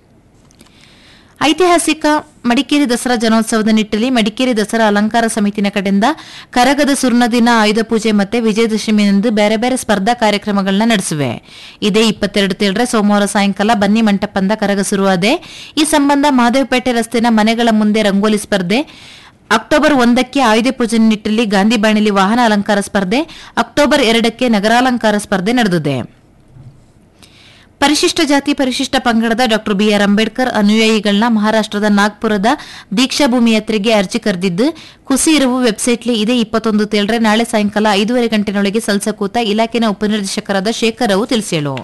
ಐತಿಹಾಸಿಕ ಮಡಿಕೇರಿ ದಸರಾ ಜನೋತ್ಸವದ ನಿಟ್ಟಲ್ಲಿ ಮಡಿಕೇರಿ ದಸರಾ ಅಲಂಕಾರ ಸಮಿತಿನ ಕಡೆಯಿಂದ ಕರಗದ ಸುರ್ಣ ದಿನ ಆಯುಧ ಪೂಜೆ ಮತ್ತೆ ವಿಜಯದಶಮಿಯಂದು ಬೇರೆ ಬೇರೆ ಸ್ಪರ್ಧಾ ಕಾರ್ಯಕ್ರಮಗಳನ್ನ ನಡೆಸುವೆ ಇದೇ ಇಪ್ಪತ್ತೆರಡು ತೇಳ್ರೆ ಸೋಮವಾರ ಸಾಯಂಕಾಲ ಬನ್ನಿ ಮಂಟಪಂದ ಕರಗ ಶುರುವಾದೆ ಈ ಸಂಬಂಧ ಮಹದೇವಪೇಟೆ ರಸ್ತೆನ ಮನೆಗಳ ಮುಂದೆ ರಂಗೋಲಿ ಸ್ಪರ್ಧೆ ಅಕ್ಟೋಬರ್ ಒಂದಕ್ಕೆ ಆಯುಧ ಪೂಜೆ ನಿಟ್ಟಲ್ಲಿ ಗಾಂಧಿ ಬಾಣಿಲಿ ವಾಹನ ಅಲಂಕಾರ ಸ್ಪರ್ಧೆ ಅಕ್ಟೋಬರ್ ಎರಡಕ್ಕೆ ನಗರಾಲಂಕಾರ ಸ್ಪರ್ಧೆ ನಡೆದಿದೆ ಪರಿಶಿಷ್ಟ ಜಾತಿ ಪರಿಶಿಷ್ಟ ಪಂಗಡದ ಡಾ ಬಿಆರ್ ಅಂಬೇಡ್ಕರ್ ಅನುಯಾಯಿಗಳನ್ನ ಮಹಾರಾಷ್ಟದ ನಾಗ್ಪುರದ ದೀಕ್ಷಾ ಭೂಮಿ ಯಾತ್ರೆಗೆ ಅರ್ಜಿ ಕರೆದಿದ್ದು ಕುಸಿ ಇರುವ ವೆಬ್ಸೈಟ್ಲಿ ಇದೇ ಇಪ್ಪತ್ತೊಂದು ತೇಳ್ರೆ ನಾಳೆ ಸಾಯಂಕಾಲ ಐದೂವರೆ ಗಂಟೆನೊಳಗೆ ಸಲ್ಸಕೂತ ಇಲಾಖೆನ ಉಪನಿರ್ದೇಶಕರಾದ ಶೇಖರ್ ಅವು ತಿಳಿಸೇಳು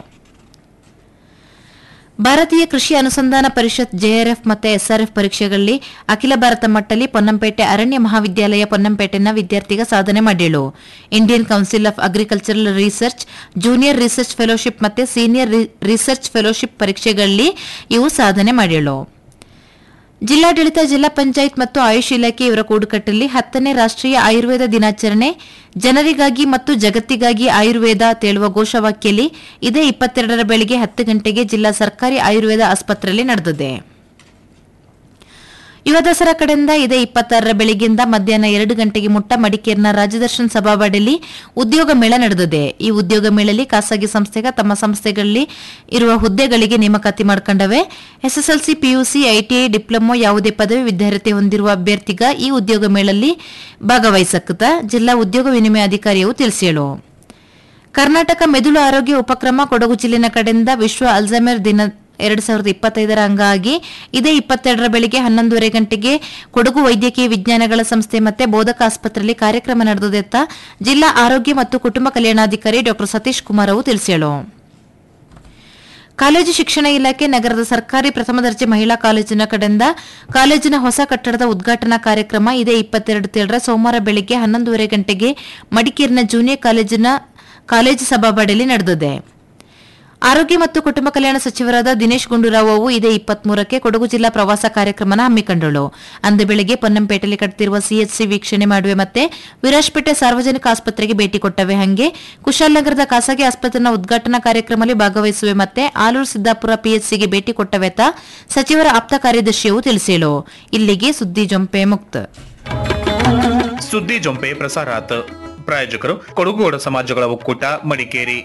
ಭಾರತೀಯ ಕೃಷಿ ಅನುಸಂಧಾನ ಪರಿಷತ್ ಜೆಆರ್ಎಫ್ ಮತ್ತು ಎಸ್ಆರ್ಎಫ್ ಪರೀಕ್ಷೆಗಳಲ್ಲಿ ಅಖಿಲ ಭಾರತ ಮಟ್ಟದಲ್ಲಿ ಪೊನ್ನಂಪೇಟೆ ಅರಣ್ಯ ಮಹಾವಿದ್ಯಾಲಯ ಪೊನ್ನಂಪೇಟೆನ ವಿದ್ಯಾರ್ಥಿಗ ಸಾಧನೆ ಮಾಡಿಳು Indian council of agricultural research junior research fellowship ಮತ್ತು ಸೀನಿಯರ್ ರಿಸರ್ಚ್ ಫೆಲೋಶಿಪ್ ಪರೀಕ್ಷೆಗಳಲ್ಲಿ ಇವು ಸಾಧನೆ ಮಾಡಿಳು ಜಿಲ್ಲಾಡಳಿತ ಜಿಲ್ಲಾ ಪಂಚಾಯತ್ ಮತ್ತು ಆಯುಷ್ ಇಲಾಖೆ ಇವರ ಕೂಡುಕಟ್ಟಲ್ಲಿ ಹತ್ತನೇ ರಾಷ್ಟ್ರೀಯ ಆಯುರ್ವೇದ ದಿನಾಚರಣೆ ಜನರಿಗಾಗಿ ಮತ್ತು ಜಗತ್ತಿಗಾಗಿ ಆಯುರ್ವೇದ ತೇಳುವ ಘೋಷವಾಕ್ಯಲ್ಲಿ ಇದೇ ಇಪ್ಪತ್ತೆರಡರ ಬೆಳಗ್ಗೆ ಹತ್ತು ಗಂಟೆಗೆ ಜಿಲ್ಲಾ ಸರ್ಕಾರಿ ಆಯುರ್ವೇದ ಆಸ್ಪತ್ರೆಯಲ್ಲಿ ನಡೆದಿದೆ ಯುವ ದಸರಾ ಕಡೆಯಿಂದ ಇದೇ ಇಪ್ಪತ್ತಾರರ ಬೆಳಗ್ಗೆಯಿಂದ ಮಧ್ಯಾಹ್ನ ಎರಡು ಗಂಟೆಗೆ ಮುಟ್ಟ ಮಡಿಕೇರಿನ ರಾಜದರ್ಶನ್ ಸಭಾವಾಡಿಯಲ್ಲಿ ಉದ್ಯೋಗ ಮೇಳ ನಡೆದಿದೆ ಈ ಉದ್ಯೋಗ ಮೇಳಲ್ಲಿ ಖಾಸಗಿ ಸಂಸ್ಥೆಗ ತಮ್ಮ ಸಂಸ್ಥೆಗಳಲ್ಲಿ ಇರುವ ಹುದ್ದೆಗಳಿಗೆ ನೇಮಕಾತಿ ಮಾಡಿಕೊಂಡವೆ ಎಸ್ಎಸ್ಎಲ್ಸಿ ಪಿಯುಸಿ ಐಟಿಐ ಡಿಪ್ಲೊಮೊ ಯಾವುದೇ ಪದವಿ ವಿದ್ಯಾರ್ಥಿ ಹೊಂದಿರುವ ಅಭ್ಯರ್ಥಿಗ ಈ ಉದ್ಯೋಗ ಮೇಳಲ್ಲಿ ಭಾಗವಹಿಸಕ್ಕದ ಜಿಲ್ಲಾ ಉದ್ಯೋಗ ವಿನಿಮಯ ಅಧಿಕಾರಿಯು ತಿಳಿಸಿಳು ಕರ್ನಾಟಕ ಮೆದುಳು ಆರೋಗ್ಯ ಉಪಕ್ರಮ ಕೊಡಗು ಜಿಲ್ಲೆನ ಕಡೆಯಿಂದ ವಿಶ್ವ ಅಲ್ಝೈಮರ್ ದಿನ ಎರಡ್ ಸಾವಿರದ ಇಪ್ಪತ್ತೈದರ ಅಂಗವಾಗಿ ಇದೇ ಇಪ್ಪತ್ತೆರಡರ ಬೆಳಿಗ್ಗೆ ಹನ್ನೊಂದುವರೆ ಗಂಟೆಗೆ ಕೊಡಗು ವೈದ್ಯಕೀಯ ವಿಜ್ಞಾನಗಳ ಸಂಸ್ಥೆ ಮತ್ತೆ ಬೋಧಕ ಆಸ್ಪತ್ರೆಯಲ್ಲಿ ಕಾರ್ಯಕ್ರಮ ನಡೆದದೆತ್ತ ಜಿಲ್ಲಾ ಆರೋಗ್ಯ ಮತ್ತು ಕುಟುಂಬ ಕಲ್ಯಾಣಾಧಿಕಾರಿ ಡಾ ಸತೀಶ್ ಕುಮಾರ್ ಅವರು ತಿಳಿಸಿದರು ಕಾಲೇಜು ಶಿಕ್ಷಣ ಇಲಾಖೆ ನಗರದ ಸರ್ಕಾರಿ ಪ್ರಥಮ ದರ್ಜೆ ಮಹಿಳಾ ಕಾಲೇಜಿನ ಕಡೆಯಿಂದ ಕಾಲೇಜಿನ ಹೊಸ ಕಟ್ಟಡದ ಉದ್ಘಾಟನಾ ಕಾರ್ಯಕ್ರಮ ಇದೇ ಇಪ್ಪತ್ತೆರಡು ತೇಳರ ಸೋಮವಾರ ಬೆಳಗ್ಗೆ ಹನ್ನೊಂದುವರೆ ಗಂಟೆಗೆ ಮಡಿಕೇರಿನ ಜೂನಿಯರ್ ಕಾಲೇಜಿನ ಕಾಲೇಜು ಸಭಾಬಾಡಿಯಲ್ಲಿ ನಡೆದಿದೆ ಆರೋಗ್ಯ ಮತ್ತು ಕುಟುಂಬ ಕಲ್ಯಾಣ ಸಚಿವರಾದ ದಿನೇಶ್ ಗುಂಡೂರಾವ್ ಅವು ಇದೇ ಇಪ್ಪತ್ಮೂರಕ್ಕೆ ಕೊಡಗು ಜಿಲ್ಲಾ ಪ್ರವಾಸ ಕಾರ್ಯಕ್ರಮನ ಹಮ್ಮಿಕೊಂಡಳು ಅಂದು ಬೆಳಗ್ಗೆ ಪೊನ್ನಂಪೇಟೆಯಲ್ಲಿ ಕಟ್ಟಿರುವ ಸಿಎಚ್ಸಿ ವೀಕ್ಷಣೆ ಮಾಡುವೆ ಮತ್ತೆ ವಿರಾಜ್ಪೇಟೆ ಸಾರ್ವಜನಿಕ ಆಸ್ಪತ್ರೆಗೆ ಭೇಟಿ ಕೊಟ್ಟವೆ ಹಂಗೆ ಕುಶಾಲನಗರದ ಖಾಸಗಿ ಆಸ್ಪತ್ರೆನ ಉದ್ಘಾಟನಾ ಕಾರ್ಯಕ್ರಮದಲ್ಲಿ ಭಾಗವಹಿಸುವೆ ಮತ್ತೆ ಆಲೂರು ಸಿದ್ದಾಪುರ ಪಿಎಚ್ಸಿಗೆ ಭೇಟಿ ಕೊಟ್ಟವೆತ ಸಚಿವರ ಆಪ್ತ ಕಾರ್ಯದರ್ಶಿಯು ತಿಳಿಸಿಳು ಇಲ್ಲಿಗೆ ಸುದ್ದಿ ಜೊಂಪೆ ಮುಕ್ತ ಸುದ್ದಿ ಜೊಂಪೆ ಪ್ರಸಾರಾತ್ ಪ್ರಾಯೋಜಕರು ಕೊಡಗುಗೌಡ ಸಮಾಜಗಳ ಒಕ್ಕೂಟ ಮಡಿಕೇರಿ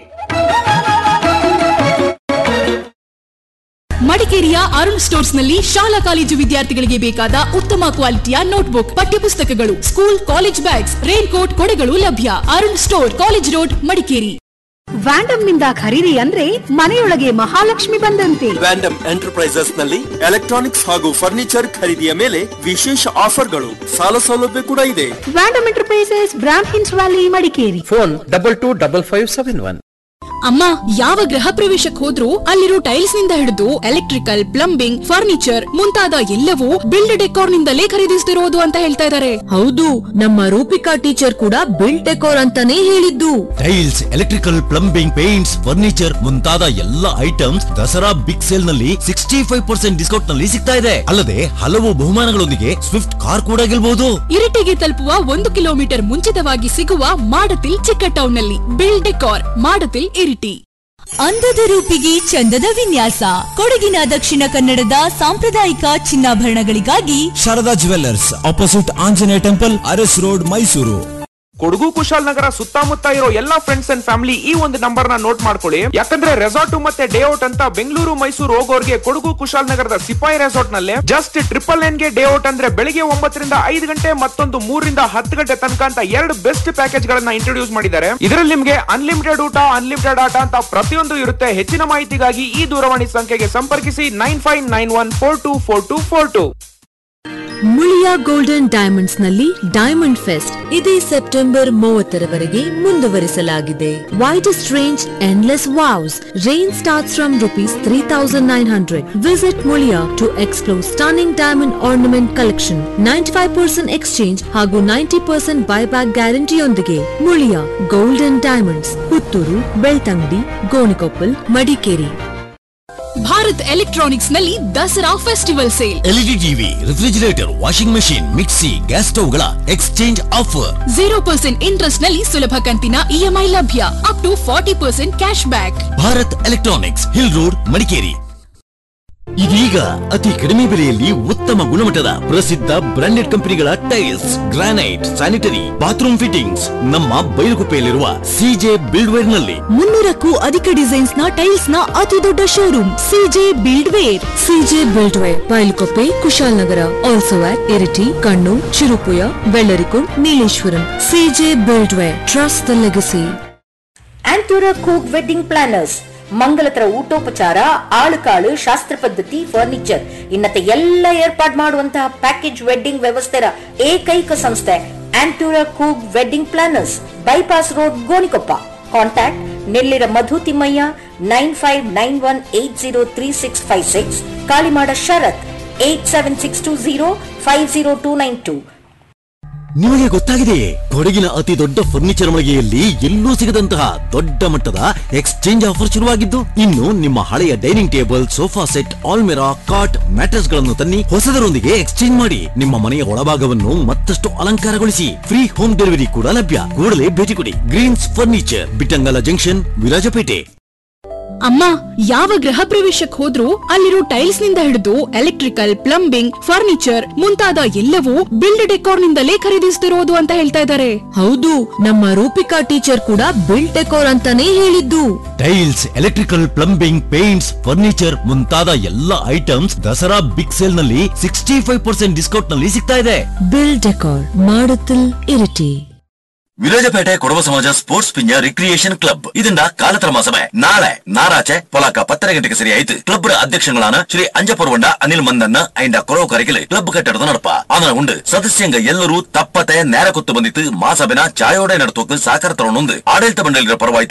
ಮಡಿಕೇರಿಯ ಅರುಣ್ ಸ್ಟೋರ್ಸ್ ನಲ್ಲಿ ಶಾಲಾ ಕಾಲೇಜು ವಿದ್ಯಾರ್ಥಿಗಳಿಗೆ ಬೇಕಾದ ಉತ್ತಮ ಕ್ವಾಲಿಟಿಯ ನೋಟ್ಬುಕ್ ಪಠ್ಯಪುಸ್ತಕಗಳು school college bags rain coat ಕೊಡೆಗಳು ಲಭ್ಯ Arun store college road Madikeri ವ್ಯಾಂಡಮ್ ನಿಂದ ಖರೀದಿ ಅಂದ್ರೆ ಮನೆಯೊಳಗೆ ಮಹಾಲಕ್ಷ್ಮಿ ಬಂದಂತೆ ವ್ಯಾಂಡಮ್ ಎಂಟರ್ಪ್ರೈಸಸ್ ನಲ್ಲಿ ಎಲೆಕ್ಟ್ರಾನಿಕ್ಸ್ ಹಾಗೂ ಫರ್ನಿಚರ್ ಖರೀದಿಯ ಮೇಲೆ ವಿಶೇಷ ಆಫರ್ಗಳು ಸಾಲ ಸೌಲಭ್ಯ ಕೂಡ ಇದೆ ವ್ಯಾಂಡಮ್ ಎಂಟರ್ಪ್ರೈಸಸ್ ಬ್ರಾಂಡ್ ಹಿನ್ಸ್ valley Madikeri phone double two double five seven one ಅಮ್ಮ ಯಾವ ಗೃಹ ಪ್ರವೇಶಕ್ಕೆ ಹೋದ್ರೂ ಅಲ್ಲಿರೋ ಟೈಲ್ಸ್ ನಿಂದ ಹಿಡಿದು ಎಲೆಕ್ಟ್ರಿಕಲ್ ಪ್ಲಂಬಿಂಗ್ ಫರ್ನಿಚರ್ ಮುಂತಾದ ಎಲ್ಲವೂ ಬಿಲ್ಡ್ ಡೆಕೋರ್ ನಿಂದಲೇ ಖರೀದಿಸ್ತಿರೋದು ಅಂತ ಹೇಳ್ತಾ ಇದ್ದಾರೆ ಹೌದು ನಮ್ಮ ರೂಪಿಕಾ ಟೀಚರ್ ಕೂಡ ಬಿಲ್ಡ್ ಡೆಕೋರ್ ಅಂತಾನೆ ಹೇಳಿದ್ದು tiles electrical plumbing paints furniture ಮುಂತಾದ ಎಲ್ಲ ಐಟಮ್ಸ್ ದಸರಾ ಬಿಗ್ ಸೇಲ್ ನಲ್ಲಿ ಸಿಕ್ಸ್ಟಿ ಫೈವ್ ಪರ್ಸೆಂಟ್ ಡಿಸ್ಕೌಂಟ್ ನಲ್ಲಿ ಸಿಗ್ತಾ ಇದೆ ಅಲ್ಲದೆ ಹಲವು ಬಹುಮಾನಗಳೊಂದಿಗೆ ಸ್ವಿಫ್ಟ್ ಕಾರ್ ಕೂಡ ಗೆಲ್ಬಹುದು ಇರಿಟಿಗೆ ತಲುಪುವ ಒಂದು ಕಿಲೋಮೀಟರ್ ಮುಂಚಿತವಾಗಿ ಸಿಗುವ ಮಾಡತಿಲ್ ಚಿಕ್ಕ ಟೌನ್ ನಲ್ಲಿ ಬಿಲ್ಡ್ ಡೆಕೋರ್ ಮಾಡತಿಲ್ ಇರಿಟಿ ಅಂದದ ರೂಪಿಗೆ ಚಂದದ ವಿನ್ಯಾಸ ಕೊಡಗಿನ ದಕ್ಷಿಣ ಕನ್ನಡದ ಸಾಂಪ್ರದಾಯಿಕ ಚಿನ್ನಾಭರಣಗಳಿಗಾಗಿ Sharada jewellers opposite Anjaneya temple Aras road Mysuru Kodagu Kushalnagar ಸುತ್ತಮುತ್ತ ಇರೋ ಎಲ್ಲಾ ಫ್ರೆಂಡ್ಸ್ ಅಂಡ್ ಫ್ಯಾಮಿಲಿ ಈ ಒಂದು ನಂಬರ್ ನ ನೋಟ್ ಮಾಡ್ಕೊಳ್ಳಿ ಯಾಕಂದ್ರೆ ರೆಸಾರ್ಟ್ ಮತ್ತೆ ಡೇ ಔಟ್ ಅಂತ ಬೆಂಗಳೂರು ಮೈಸೂರು ಹೋಗೋರ್ಗೆ ಕೊಡಗು ಕುಶಾಲನಗರದ ಸಿಪಾಯಿ ರೆಸಾರ್ಟ್ ನಲ್ಲಿ ಜಸ್ಟ್ ಟ್ರಿಪಲ್ ಎನ್ ಗೆ ಡೇ ಔಟ್ ಅಂದ್ರೆ ಬೆಳಿಗ್ಗೆ ಒಂಬತ್ತರಿಂದ ಐದು ಗಂಟೆ ಮತ್ತೊಂದು ಮೂರರಿಂದ ಹತ್ತು ಗಂಟೆ ತನಕ ಅಂತ ಎರಡು ಬೆಸ್ಟ್ ಪ್ಯಾಕೇಜ್ ಗಳನ್ನ ಇಂಟ್ರೊಡ್ಯೂಸ್ ಮಾಡಿದ್ದಾರೆ ಇದರಲ್ಲಿ ನಿಮ್ಗೆ ಅನ್ಲಿಮಿಟೆಡ್ ಊಟ ಅನ್ಲಿಮಿಟೆಡ್ ಆಟ ಅಂತ ಪ್ರತಿಯೊಂದು ಇರುತ್ತೆ ಹೆಚ್ಚಿನ ಮಾಹಿತಿಗಾಗಿ ಈ ದೂರವಾಣಿ ಸಂಖ್ಯೆಗೆ ಸಂಪರ್ಕಿಸಿ nine five nine one four two four two four two Muliya golden diamonds ನಲ್ಲಿ ಡೈಮಂಡ್ ಫೆಸ್ಟ್ ಇದೇ ಸೆಪ್ಟೆಂಬರ್ ಮೂವತ್ತರವರೆಗೆ ಮುಂದುವರಿಸಲಾಗಿದೆ widest range endless wows range starts from rupees three thousand nine hundred visit Muliya to explore stunning diamond ornament collection ninety five percent exchange ಹಾಗೂ ninety percent buyback ಗ್ಯಾರಂಟಿಯೊಂದಿಗೆ Muliya golden diamonds Puttur Belthangady Gonikoppal Madikeri Bharat electronics ನಲ್ಲಿ Dasara festival sale LED TV refrigerator washing machine mixie gas ಸ್ಟವ್ಗಳ exchange offer zero percent interest ನಲ್ಲಿ ಸುಲಭ ಕಂತಿನ EMI ಲಭ್ಯ up to forty percent cash back Bharat electronics hill road Madikeri ಇದೀಗ ಅತಿ ಕಡಿಮೆ ಬೆಲೆಯಲ್ಲಿ ಉತ್ತಮ ಗುಣಮಟ್ಟದ ಪ್ರಸಿದ್ಧ ಬ್ರಾಂಡೆಡ್ ಕಂಪನಿಗಳ tiles granite sanitary bathroom fittings ನಮ್ಮ ಬೈಲುಗುಪ್ಪೆಯಲ್ಲಿರುವ ಸಿಜೆ ಬಿಲ್ಡ್ವೇರ್ ನಲ್ಲಿ ಮುನ್ನೂರಕ್ಕೂ ಅಧಿಕ ಡಿಸೈನ್ಸ್ ನ ಟೈಲ್ಸ್ ನ ಅತಿ ದೊಡ್ಡ showroom CJ build ware CJ build ware Bylakuppe Kushalnagar also at Iritty Kannur Cherupuzha Vellarikundu Nileshwaram CJ build ware trust the legacy ಆಂಟೂರ ಕೂಕ್ ವೆಡ್ಡಿಂಗ್ ಪ್ಲಾನರ್ಸ್ ಮಂಗಲತರ ಊಟೋಪಚಾರ ಆಳುಕಾಳು ಶಾಸ್ತ್ರ ಪದ್ಧತಿ ಫರ್ನಿಚರ್ ಇನ್ನತೆ ಎಲ್ಲ ಏರ್ಪಾಡು ಮಾಡುವಂತಹ ಪ್ಯಾಕೇಜ್ ವೆಡ್ಡಿಂಗ್ ವ್ಯವಸ್ಥೆಯ ಏಕೈಕ ಸಂಸ್ಥೆ ಆಂಟೂರ ಕೂಗ್ wedding planners bypass road Gonikoppa contact Nellira Madhu Thimmaiah nine five nine one eight zero three six five six Kalimada Sharath eight seven six two zero five zero two nine two ನಿಮಗೆ ಗೊತ್ತಾಗಿದೆಯೇ ಕೊಡಗಿನ ಅತಿ ದೊಡ್ಡ ಫರ್ನಿಚರ್ ಮಳಿಗೆಯಲ್ಲಿ ಎಲ್ಲೂ ಸಿಗದಂತಹ ದೊಡ್ಡ ಮಟ್ಟದ ಎಕ್ಸ್ಚೇಂಜ್ ಆಫರ್ ಶುರುವಾಗಿದ್ದು ಇನ್ನು ನಿಮ್ಮ ಹಳೆಯ ಡೈನಿಂಗ್ ಟೇಬಲ್ ಸೋಫಾ ಸೆಟ್ ಆಲ್ಮೆರಾ ಕಾಟ್ ಮ್ಯಾಟ್ರೆಸ್ ಗಳನ್ನು ತನ್ನಿ ಹೊಸದರೊಂದಿಗೆ ಎಕ್ಸ್ಚೇಂಜ್ ಮಾಡಿ ನಿಮ್ಮ ಮನೆಯ ಒಳಭಾಗವನ್ನು ಮತ್ತಷ್ಟು ಅಲಂಕಾರಗೊಳಿಸಿ ಫ್ರೀ ಹೋಮ್ ಡೆಲಿವರಿ ಕೂಡ ಲಭ್ಯ ಕೂಡಲೇ ಭೇಟಿ ಕೊಡಿ greens furniture Bittangala junction Virajpet ಅಮ್ಮ ಯಾವ ಗೃಹ ಪ್ರವೇಶಕ್ಕೆ ಹೋದ್ರೂ ಅಲ್ಲಿರೋ ಟೈಲ್ಸ್ ನಿಂದ ಹಿಡಿದು ಎಲೆಕ್ಟ್ರಿಕಲ್ ಪ್ಲಂಬಿಂಗ್ ಫರ್ನಿಚರ್ ಮುಂತಾದ ಎಲ್ಲವೂ ಬಿಲ್ಡ್ ಡೆಕೋರ್ ನಿಂದಲೇ ಖರೀದಿಸ್ತಿರೋದು ಅಂತ ಹೇಳ್ತಾ ಇದ್ದಾರೆ ಹೌದು ನಮ್ಮ ರೂಪಿಕಾ ಟೀಚರ್ ಕೂಡ ಬಿಲ್ ಡೆಕೋರ್ ಅಂತಾನೆ ಹೇಳಿದ್ದು tiles electrical plumbing paints furniture ಮುಂತಾದ ಎಲ್ಲ ಐಟಮ್ಸ್ ದಸರಾ ಬಿಗ್ ಸೇಲ್ ನಲ್ಲಿ ಸಿಕ್ಸ್ಟಿ ಫೈವ್ ಪರ್ಸೆಂಟ್ ಡಿಸ್ಕೌಂಟ್ ನಲ್ಲಿ ಸಿಗ್ತಾ ಇದೆ ಬಿಲ್ ಡೆಕೋರ್ ಮಾಡುತ್ತಿಲ್ ಇರಿಟಿ ವಿರಾಜಪೇಟೆ ಕೊಡವ ಸಮಾಜ ಸ್ಪೋರ್ಟ್ಸ್ ಪಿಂಜ ರಿಕ್ರಿಯೇಷನ್ ಕ್ಲಬ್ ಇದರಿಂದ ಕಾಲತರ ಮಾಸಮೆ ನಾಳೆ ನಾರಾಚೆ ಪೊಲಾಕ ಪತ್ತರ ಗಂಟೆಗೆ ಸರಿ ಆಯ್ತು ಕ್ಲಬ್ ಅಧ್ಯಕ್ಷಗಳಾன ಶ್ರೀ ಅಂಜಪರ್ವಂಡ ಅನಿಲ್ ಮಂದನ್ನ ಐಂಡ ಕೊರವ ಕರಿಕಲೆ ಕ್ಲಬ್ ಕಟ್ಟಡದ ನಡಪ ಅದನ್ನ ಉಂಡು ಸದಸ್ಯಂಗ ಎಲ್ಲರೂ ತಪ್ಪತೆ ನೇರ ಕೊತ್ತು ಬಂದಿತ್ತು ಮಾಸಬೆನ ಚಾಯೋಡೆ ನಡತೋಕ್ ಸಹಕಾರ ತಗೊಂಡು ಆಡಳಿತ ಮಂಡಳಿಗಳ ಪರವಾಯ್ತು